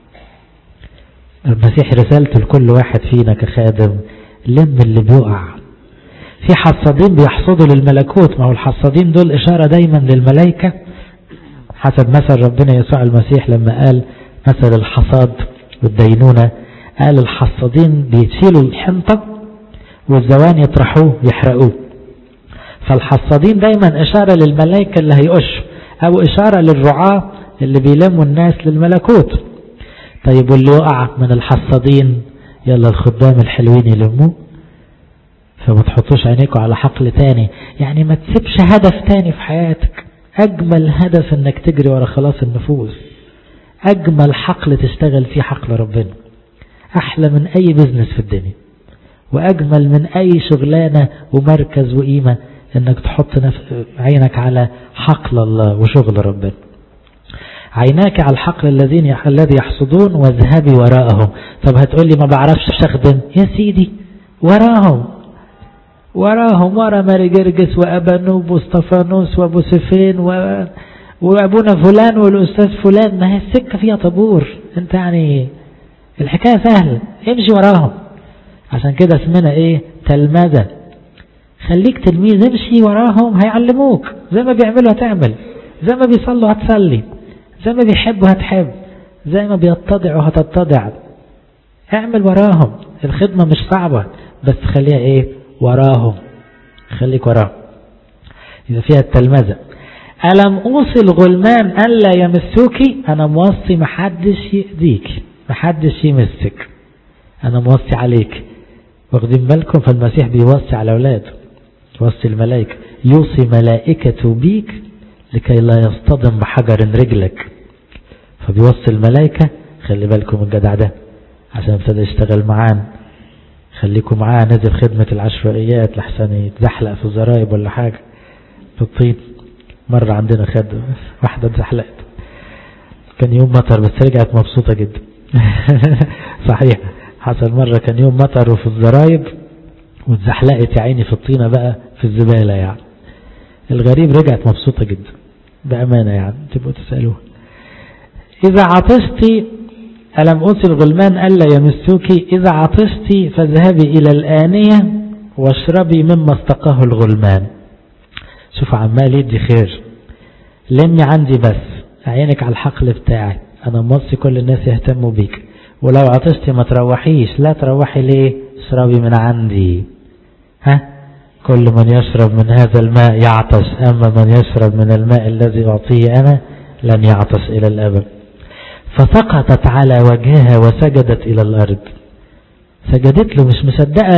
المسيح رسالته لكل واحد فينا كخادم لم اللي بيقع في حصادين بيحصدوا للملكوت ما هو الحصادين دول إشارة دايما للملائكة حسب مثل ربنا يسوع المسيح لما قال مثل الحصاد والدينونة قال الحصادين بيشيلوا الحنطة والزوان يطرحوه يحرقوه فالحصادين دايما إشارة للملائكة اللي هيقشوا أو إشارة للرعاة اللي بيلموا الناس للملكوت طيب واللي يقع من الحصادين يلا الخدام الحلوين يلموه فما تحطوش عينيكوا على حقل تاني يعني ما تسيبش هدف تاني في حياتك أجمل هدف انك تجري ورا خلاص النفوس أجمل حقل تشتغل فيه حقل ربنا أحلى من أي بزنس في الدنيا وأجمل من أي شغلانة ومركز وقيمة انك تحط عينك على حقل الله وشغل ربنا عيناك على الحقل الذين الذي يحصدون واذهبي وراءهم طب هتقولي ما بعرفش استخدم يا سيدي وراهم وراهم ورا ماري جرجس وابانوب واستفانوس وابو سفين و... وابونا فلان والاستاذ فلان ما هي السكه فيها طابور انت يعني الحكايه سهله امشي وراهم عشان كده اسمنا ايه تلمذه خليك تلميذ امشي وراهم هيعلموك زي ما بيعملوا هتعمل زي ما بيصلوا هتصلي زي ما بيحبوا هتحب زي ما بيتضعوا هتتضع اعمل وراهم الخدمة مش صعبة بس خليها ايه وراهم خليك وراهم يبقى فيها التلمذة ألم أوصي الغلمان ألا يمسوك أنا موصي محدش يأذيك محدش يمسك أنا موصي عليك واخدين بالكم فالمسيح بيوصي على أولاده يوصي الملائكة يوصي ملائكة بيك لكي لا يصطدم بحجر رجلك فبيوصي الملائكة خلي بالكم الجدع ده عشان ابتدى يشتغل معانا خليكم معاه نزل خدمة العشوائيات لحسن يتزحلق في الزرايب ولا حاجة في الطين مرة عندنا خد واحدة اتزحلقت كان يوم مطر بس رجعت مبسوطة جدا صحيح حصل مرة كان يوم مطر وفي الزرايب واتزحلقت يا عيني في الطينة بقى في الزبالة يعني الغريب رجعت مبسوطة جدا بأمانة يعني تبقوا تسألوه إذا عطشتي ألم أوصي الغلمان ألا يمسوك إذا عطشتي فاذهبي إلى الآنية واشربي مما استقاه الغلمان شوف عمال يدي خير لمي عندي بس عينك على الحقل بتاعي أنا موصي كل الناس يهتموا بيك ولو عطشتي ما تروحيش لا تروحي ليه اشربي من عندي ها كل من يشرب من هذا الماء يعطش أما من يشرب من الماء الذي أعطيه أنا لن يعطش إلى الأبد فسقطت على وجهها وسجدت إلى الأرض سجدت له مش مصدقة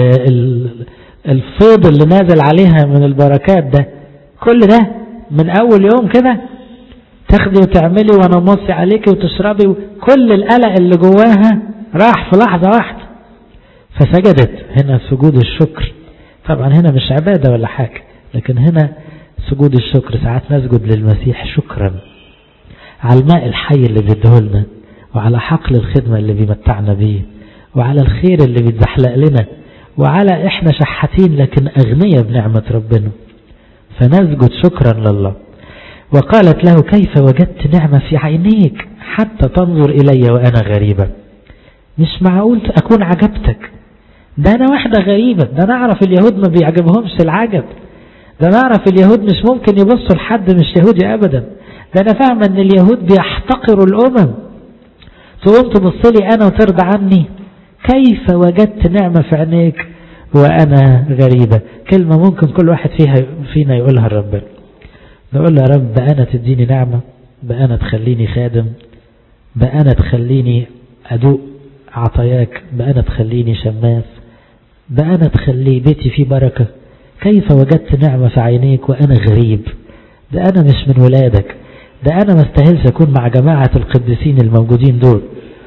الفيض اللي نازل عليها من البركات ده كل ده من أول يوم كده تاخدي وتعملي وانا موصي عليكي وتشربي كل القلق اللي جواها راح في لحظة واحدة فسجدت هنا سجود الشكر طبعا هنا مش عبادة ولا حاجة لكن هنا سجود الشكر ساعات نسجد للمسيح شكرا على الماء الحي اللي بيديهولنا وعلى حقل الخدمة اللي بيمتعنا بيه وعلى الخير اللي بيتزحلق لنا وعلى احنا شحاتين لكن اغنياء بنعمة ربنا فنسجد شكرا لله وقالت له كيف وجدت نعمة في عينيك حتى تنظر إلي وأنا غريبة مش معقول أكون عجبتك ده أنا واحدة غريبة ده أنا أعرف اليهود ما بيعجبهمش العجب ده أنا أعرف اليهود مش ممكن يبصوا لحد مش يهودي أبدا ده أنا فاهمة أن اليهود بيحتقروا الأمم تقوم تبص لي أنا وترضى عني كيف وجدت نعمة في عينيك وأنا غريبة كلمة ممكن كل واحد فيها فينا يقولها لربنا نقول له يا رب بقى أنا تديني نعمة بقى أنا تخليني خادم بقى أنا تخليني أدوق عطاياك بقى أنا تخليني شماس بقى أنا تخلي بيتي فيه بركة كيف وجدت نعمة في عينيك وأنا غريب ده أنا مش من ولادك ده أنا ما استاهلش أكون مع جماعة القديسين الموجودين دول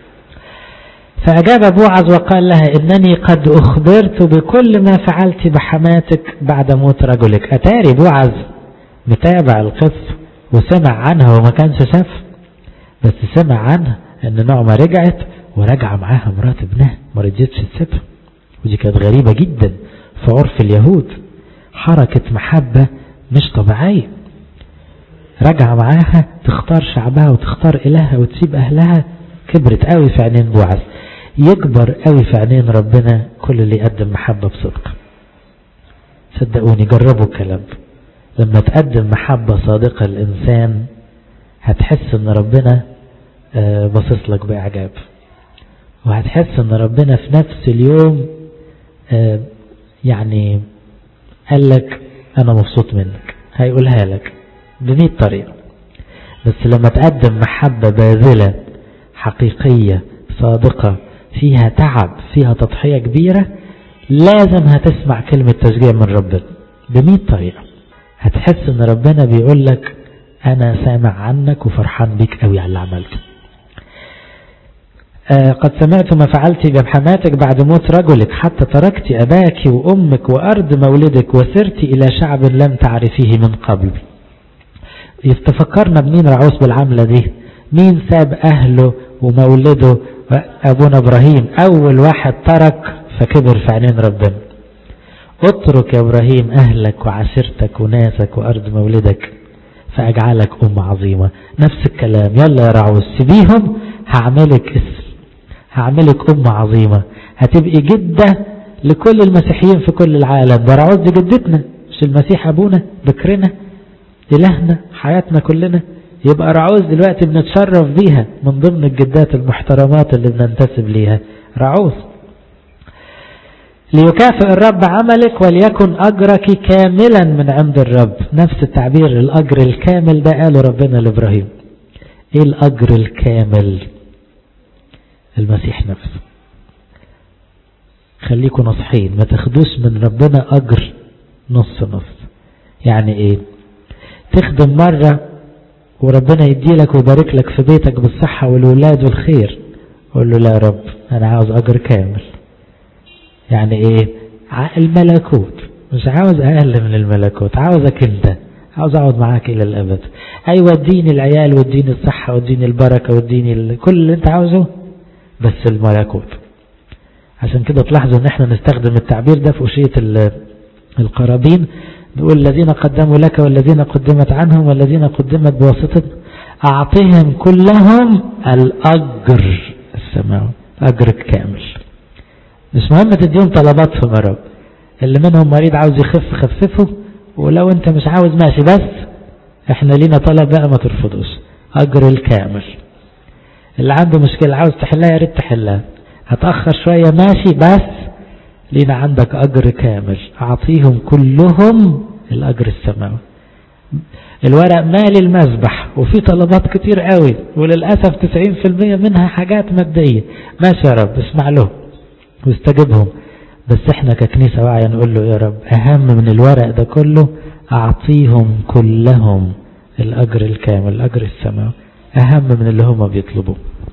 فأجاب بوعز وقال لها إنني قد أخبرت بكل ما فعلت بحماتك بعد موت رجلك أتاري بوعز متابع القصة وسمع عنها وما كانش شاف بس سمع عنها ان نعمة رجعت ورجع معاها مرات ابنها ما رضيتش تسيبها ودي كانت غريبة جدا في عرف اليهود حركة محبة مش طبيعية رجع معاها تختار شعبها وتختار إلهها وتسيب أهلها كبرت قوي في عينين بوعز يكبر قوي في عينين ربنا كل اللي يقدم محبة بصدق صدقوني جربوا الكلام لما تقدم محبة صادقة للإنسان هتحس ان ربنا باصص لك بإعجاب وهتحس ان ربنا في نفس اليوم يعني قال لك انا مبسوط منك هيقولها لك بمئة طريقة بس لما تقدم محبة باذلة حقيقية صادقة فيها تعب فيها تضحية كبيرة لازم هتسمع كلمة تشجيع من ربنا بمئة طريقة هتحس ان ربنا بيقول لك انا سامع عنك وفرحان بيك قوي على اللي عملته آه قد سمعت ما فعلت بحماتك بعد موت رجلك حتى تركت أباك وأمك وأرض مولدك وسرت إلى شعب لم تعرفيه من قبل يفتفكرنا بمين رعوس بالعملة دي مين ساب أهله ومولده أبونا إبراهيم أول واحد ترك فكبر في عينين ربنا اترك يا إبراهيم أهلك وعشيرتك وناسك وأرض مولدك فأجعلك أم عظيمة نفس الكلام يلا يا رعوس سيبيهم هعملك اسم هعملك أم عظيمة هتبقي جدة لكل المسيحيين في كل العالم ده رعوس دي جدتنا مش المسيح أبونا بكرنا إلهنا حياتنا كلنا يبقى رعوز دلوقتي بنتشرف بيها من ضمن الجدات المحترمات اللي بننتسب ليها رعوز ليكافئ الرب عملك وليكن أجرك كاملا من عند الرب نفس التعبير الأجر الكامل ده قاله ربنا لإبراهيم إيه الأجر الكامل المسيح نفسه خليكم نصحين ما تاخدوش من ربنا أجر نص نص يعني إيه تخدم مرة وربنا يديلك ويبارك لك في بيتك بالصحة والولاد والخير قول له لا يا رب أنا عاوز أجر كامل يعني إيه الملكوت مش عاوز أقل من الملكوت عاوزك أنت عاوز أقعد معاك إلى الأبد أيوة اديني العيال واديني الصحة واديني البركة واديني كل اللي أنت عاوزه بس الملكوت عشان كده تلاحظوا ان احنا نستخدم التعبير ده في أشية القرابين نقول الذين قدموا لك والذين قدمت عنهم والذين قدمت بواسطة أعطهم كلهم الأجر السماوي أجر كامل مش مهم تديهم طلباتهم يا رب اللي منهم مريض عاوز يخف خففه ولو انت مش عاوز ماشي بس احنا لينا طلب بقى ما ترفضوش أجر الكامل اللي عنده مشكلة عاوز تحلها يا ريت تحلها هتأخر شوية ماشي بس لينا عندك أجر كامل أعطيهم كلهم الأجر السماوي الورق مال المذبح وفي طلبات كتير قوي وللأسف 90% منها حاجات مادية ماشي يا رب اسمع له واستجبهم بس احنا ككنيسة واعية نقول له يا رب أهم من الورق ده كله أعطيهم كلهم الأجر الكامل الأجر السماوي أهم من اللي هم بيطلبوه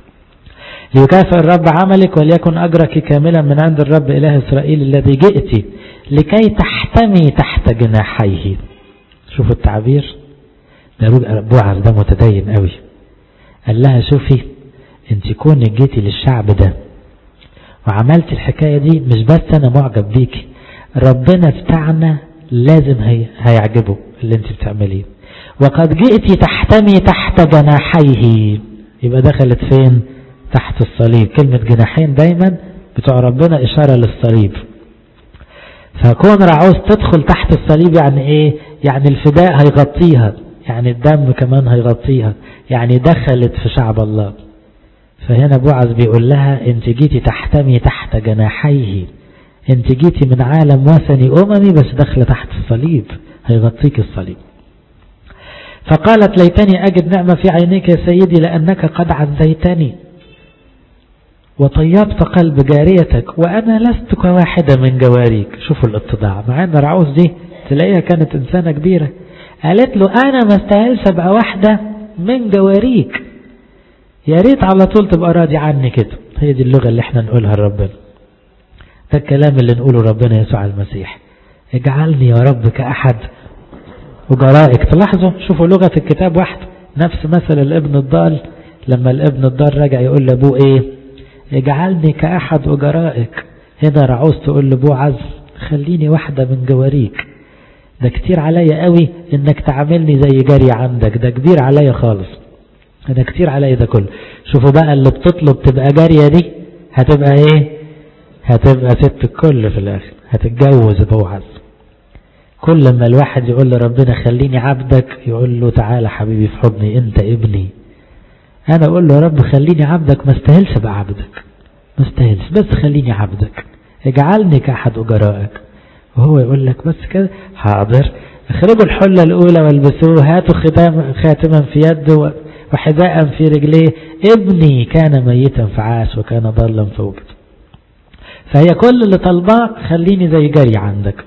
ليكافئ الرب عملك وليكن أجرك كاملا من عند الرب إله إسرائيل الذي جئت لكي تحتمي تحت جناحيه شوفوا التعبير ده بوعز ده متدين قوي قال لها شوفي انت كونك جيتي للشعب ده وعملت الحكاية دي مش بس انا معجب بيكي ربنا بتاعنا لازم هي هيعجبه اللي انت بتعمليه وقد جئتي تحتمي تحت جناحيه يبقى دخلت فين تحت الصليب كلمة جناحين دايما بتوع ربنا إشارة للصليب فكون رعوز تدخل تحت الصليب يعني ايه يعني الفداء هيغطيها يعني الدم كمان هيغطيها يعني دخلت في شعب الله فهنا بوعز بيقول لها انت جيتي تحتمي تحت جناحيه انت جيتي من عالم وثني اممي بس داخله تحت الصليب هيغطيك الصليب فقالت ليتني اجد نعمه في عينيك يا سيدي لانك قد عزيتني وطيبت قلب جاريتك وأنا لست كواحدة من جواريك شوفوا الاتضاع مع أن رعوز دي تلاقيها كانت إنسانة كبيرة قالت له أنا ما استاهلش أبقى واحدة من جواريك يا ريت على طول تبقى راضي عني كده هي دي اللغة اللي احنا نقولها لربنا ده الكلام اللي نقوله ربنا يسوع المسيح اجعلني يا رب كأحد وجرائك تلاحظوا شوفوا لغة الكتاب واحدة نفس مثل الابن الضال لما الابن الضال رجع يقول لأبوه ايه اجعلني كأحد أجرائك هنا رعوز تقول لبوعز خليني واحدة من جواريك ده كتير عليا قوي انك تعاملني زي جاري عندك ده كبير عليا خالص ده كتير عليا ده كله شوفوا بقى اللي بتطلب تبقى جارية دي هتبقى ايه هتبقى ست الكل في الاخر هتتجوز بوعز كل ما الواحد يقول لربنا خليني عبدك يقول له تعالى حبيبي في حضني انت ابني انا اقول له يا رب خليني عبدك ما استاهلش ابقى عبدك ما استاهلش بس خليني عبدك اجعلني كأحد أجرائك وهو يقول لك بس كده حاضر اخرجوا الحلة الأولى والبسوه هاتوا ختام خاتما في يده وحذاء في رجليه ابني كان ميتا فعاش وكان ضالا فوجد فهي كل اللي طلباه خليني زي جري عندك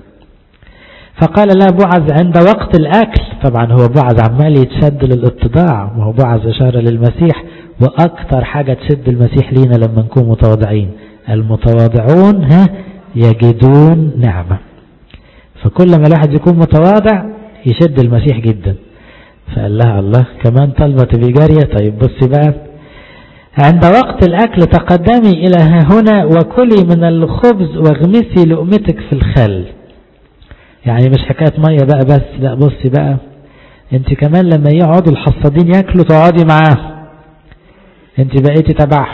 فقال لا بعز عند وقت الأكل طبعا هو بعز عمال يتشد للاتضاع وهو بعز إشارة للمسيح وأكثر حاجة تشد المسيح لينا لما نكون متواضعين المتواضعون ها يجدون نعمة فكل ما الواحد يكون متواضع يشد المسيح جدا فقال لها الله كمان طلبة بجارية طيب بصي بقى عند وقت الأكل تقدمي إلى هنا وكلي من الخبز واغمسي لقمتك في الخل يعني مش حكاية مية بقى بس لا بصي بقى انت كمان لما يقعدوا الحصادين ياكلوا تقعدي معاهم انت بقيتي تبعهم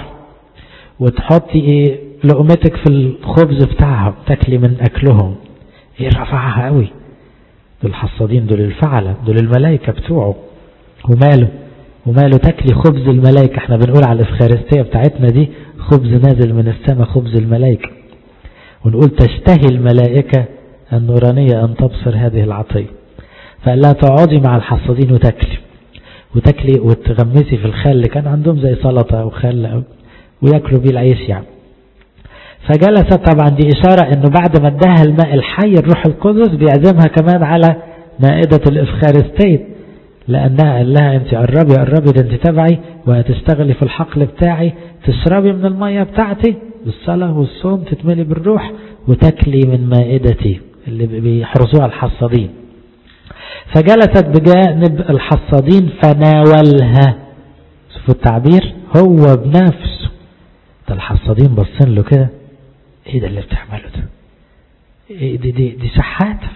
وتحطي ايه لقمتك في الخبز بتاعهم تاكلي من اكلهم ايه رفعها قوي دول الحصادين دول الفعلة دول الملائكة بتوعه وماله وماله تاكلي خبز الملائكة احنا بنقول على الافخارستية بتاعتنا دي خبز نازل من السماء خبز الملائكة ونقول تشتهي الملائكة النورانية أن تبصر هذه العطية فقال لها تقعدي مع الحصادين وتاكلي وتاكلي وتغمسي في الخل كان عندهم زي سلطة أو خل أو وياكلوا بيه العيش يعني فجلست طبعا دي إشارة أنه بعد ما اداها الماء الحي الروح القدس بيعزمها كمان على مائدة الإفخارستين لأنها قال لها أنت قربي قربي ده أنت تبعي وهتشتغلي في الحقل بتاعي تشربي من المية بتاعتي بالصلاة والصوم تتملي بالروح وتاكلي من مائدتي اللي بيحرسوها الحصادين فجلست بجانب الحصادين فناولها شوفوا التعبير هو بنفسه ده الحصادين باصين له كده ايه ده اللي بتعمله ده إيه دي, دي, دي شحاتة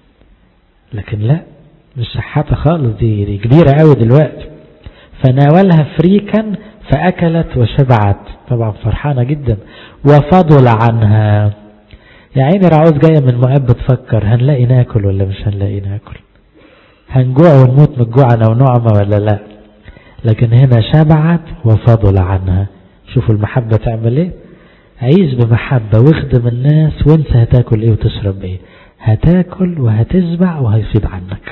لكن لا مش شحاتة خالص دي, دي كبيرة قوي دلوقتي فناولها فريكا فأكلت وشبعت طبعا فرحانة جدا وفضل عنها يا عيني رعوز جاية من مؤب تفكر هنلاقي ناكل ولا مش هنلاقي ناكل هنجوع ونموت من الجوع أو نعمة ولا لا لكن هنا شبعت وفضل عنها شوفوا المحبة تعمل ايه عيش بمحبة واخدم الناس وانت هتاكل ايه وتشرب ايه هتاكل وهتشبع وهيفيض عنك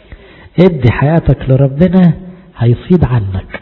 ادي حياتك لربنا هيفيض عنك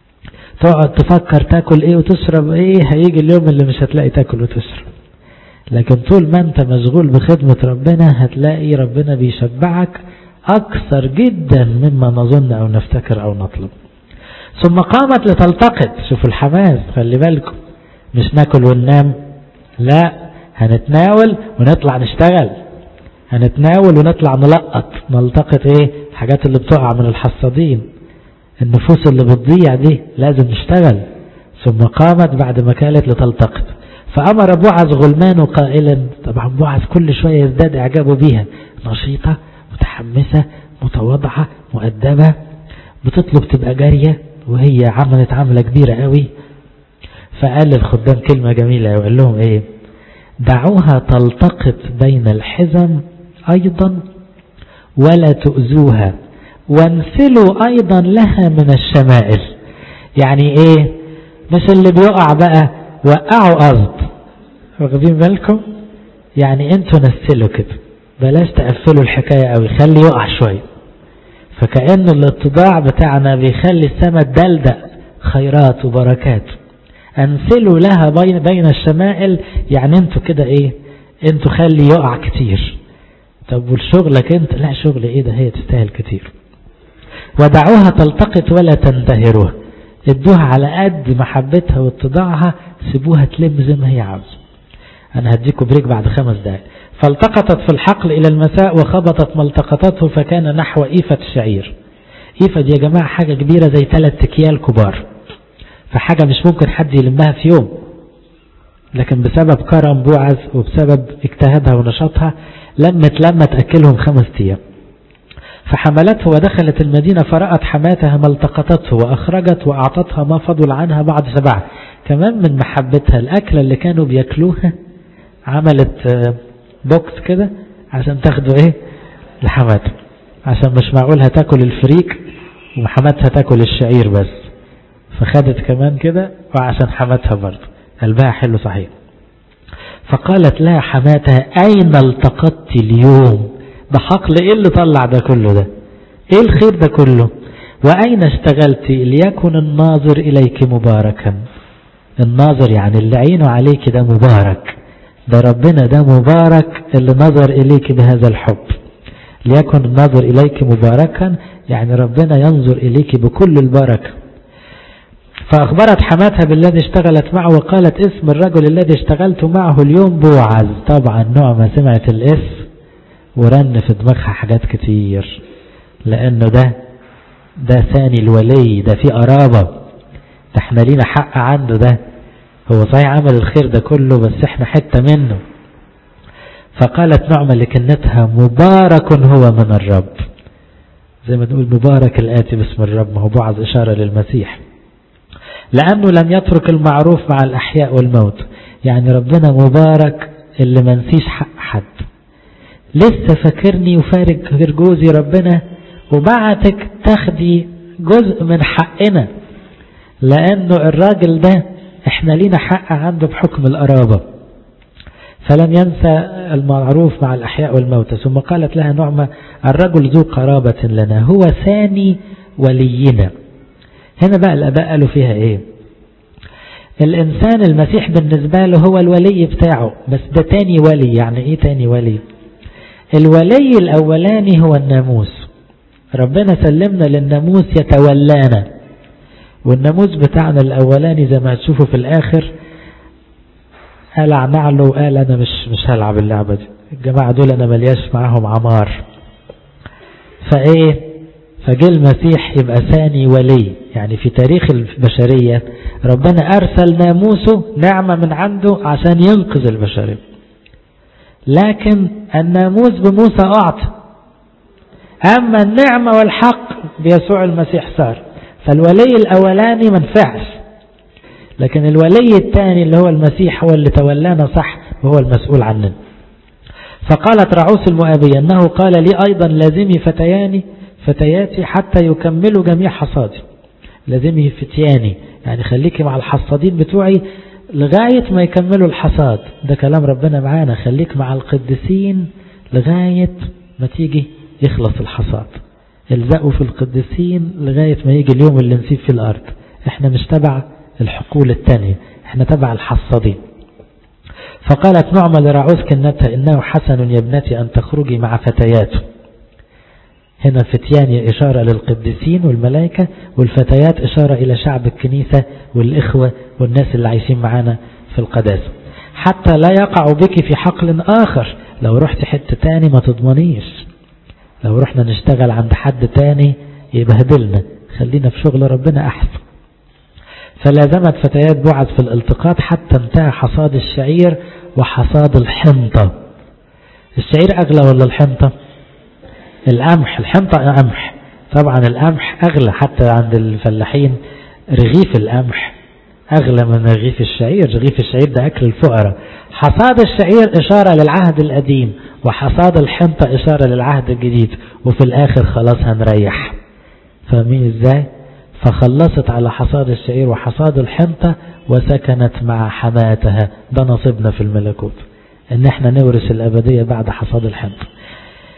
تقعد تفكر تاكل ايه وتشرب ايه هيجي اليوم اللي مش هتلاقي تاكل وتشرب لكن طول ما انت مشغول بخدمة ربنا هتلاقي ربنا بيشبعك اكثر جدا مما نظن او نفتكر او نطلب ثم قامت لتلتقط شوفوا الحماس خلي بالكم مش ناكل وننام لا هنتناول ونطلع نشتغل هنتناول ونطلع نلقط نلتقط ايه الحاجات اللي بتقع من الحصادين النفوس اللي بتضيع دي لازم نشتغل ثم قامت بعد ما كانت لتلتقط فأمر بوعز غلمان قائلا طبعا بوعز كل شوية يزداد إعجابه بيها نشيطة متحمسة متواضعة مؤدبة بتطلب تبقى جارية وهي عملت عملة كبيرة قوي فقال للخدام كلمة جميلة وقال لهم ايه دعوها تلتقط بين الحزم ايضا ولا تؤذوها وانسلوا ايضا لها من الشمائل يعني ايه مش اللي بيقع بقى وقعوا قصد واخدين بالكم يعني انتوا نسلوا كده بلاش تقفلوا الحكاية قوي خلي يقع شوية فكأن الاتضاع بتاعنا بيخلي السماء تدلدق خيرات وبركات انسلوا لها بين بين الشمائل يعني انتوا كده ايه انتوا خلي يقع كتير طب والشغلك انت لا شغل ايه ده هي تستاهل كتير ودعوها تلتقط ولا تنتهروها ادوها على قد محبتها واتضاعها سيبوها تلم زي ما هي عاوزه انا هديكم بريك بعد خمس دقائق فالتقطت في الحقل الى المساء وخبطت ما التقطته فكان نحو ايفة شعير ايفة دي يا جماعة حاجة كبيرة زي ثلاث اكيال كبار فحاجة مش ممكن حد يلمها في يوم لكن بسبب كرم بوعز وبسبب اجتهادها ونشاطها لمت لما تأكلهم خمس ايام فحملته ودخلت المدينة فرأت حماتها ما التقطته وأخرجت وأعطتها ما فضل عنها بعد سبعة كمان من محبتها الأكلة اللي كانوا بياكلوها عملت بوكس كده عشان تاخدوا ايه لحماتها عشان مش معقول هتاكل الفريك وحماتها تاكل الشعير بس فخدت كمان كده وعشان حماتها برضه قلبها حلو صحيح فقالت لها حماتها أين التقطت اليوم ده حقل ايه اللي طلع ده كله ده ايه الخير ده كله وأين اشتغلت ليكن الناظر إليك مباركا الناظر يعني اللي عينه عليك ده مبارك ده ربنا ده مبارك اللي نظر إليك بهذا الحب ليكن الناظر إليك مباركا يعني ربنا ينظر إليك بكل البركة فأخبرت حماتها بالذي اشتغلت معه وقالت اسم الرجل الذي اشتغلت معه اليوم بوعز طبعا نعمة سمعت الاسم ورن في دماغها حاجات كتير لأنه ده ده ثاني الولي ده في قرابة ده احنا لينا حق عنده ده هو صحيح عمل الخير ده كله بس احنا حتة منه فقالت نعمة لكنتها مبارك هو من الرب زي ما نقول مبارك الآتي باسم الرب ما هو بعض إشارة للمسيح لأنه لم يترك المعروف مع الأحياء والموت يعني ربنا مبارك اللي ما نسيش حق حد لسه فاكرني وفارق غير جوزي ربنا وبعتك تاخدي جزء من حقنا لأنه الراجل ده احنا لينا حق عنده بحكم القرابة فلم ينسى المعروف مع الأحياء والموتى ثم قالت لها نعمة الرجل ذو قرابة لنا هو ثاني ولينا هنا بقى الأباء قالوا فيها إيه الإنسان المسيح بالنسبة له هو الولي بتاعه بس ده تاني ولي يعني إيه تاني ولي الولي الأولاني هو الناموس ربنا سلمنا للناموس يتولانا والناموس بتاعنا الأولاني زي ما هتشوفوا في الآخر قال عنعله وقال أنا مش مش هلعب اللعبة دي الجماعة دول أنا ملياش معاهم عمار فإيه فجه المسيح يبقى ثاني ولي يعني في تاريخ البشرية ربنا أرسل ناموسه نعمة من عنده عشان ينقذ البشرية لكن الناموس بموسى أعطى أما النعمة والحق بيسوع المسيح صار فالولي الأولاني ما نفعش لكن الولي الثاني اللي هو المسيح هو اللي تولانا صح وهو المسؤول عننا فقالت رعوس المؤابية أنه قال لي أيضا لازمي فتياني فتياتي حتى يكملوا جميع حصادي لازمي فتياني يعني خليكي مع الحصادين بتوعي لغاية ما يكملوا الحصاد ده كلام ربنا معانا خليك مع القديسين لغاية ما تيجي يخلص الحصاد الزقوا في القديسين لغاية ما يجي اليوم اللي نسيب في الأرض احنا مش تبع الحقول التانية احنا تبع الحصادين فقالت نعمة لرعوز كنتها إنه حسن يا ابنتي أن تخرجي مع فتياته هنا فتيان إشارة للقديسين والملائكة والفتيات إشارة إلى شعب الكنيسة والإخوة والناس اللي عايشين معانا في القداسة حتى لا يقع بك في حقل آخر لو رحت حتة تاني ما تضمنيش لو رحنا نشتغل عند حد تاني يبهدلنا خلينا في شغل ربنا أحسن فلازمت فتيات بعث في الالتقاط حتى انتهى حصاد الشعير وحصاد الحنطة الشعير أغلى ولا الحنطة القمح الحنطة قمح طبعا القمح أغلى حتى عند الفلاحين رغيف القمح أغلى من رغيف الشعير رغيف الشعير ده أكل الفقراء حصاد الشعير إشارة للعهد القديم وحصاد الحنطة إشارة للعهد الجديد وفي الآخر خلاص هنريح فاهمين إزاي فخلصت على حصاد الشعير وحصاد الحنطة وسكنت مع حماتها ده نصيبنا في الملكوت ان احنا نورث الأبدية بعد حصاد الحنطة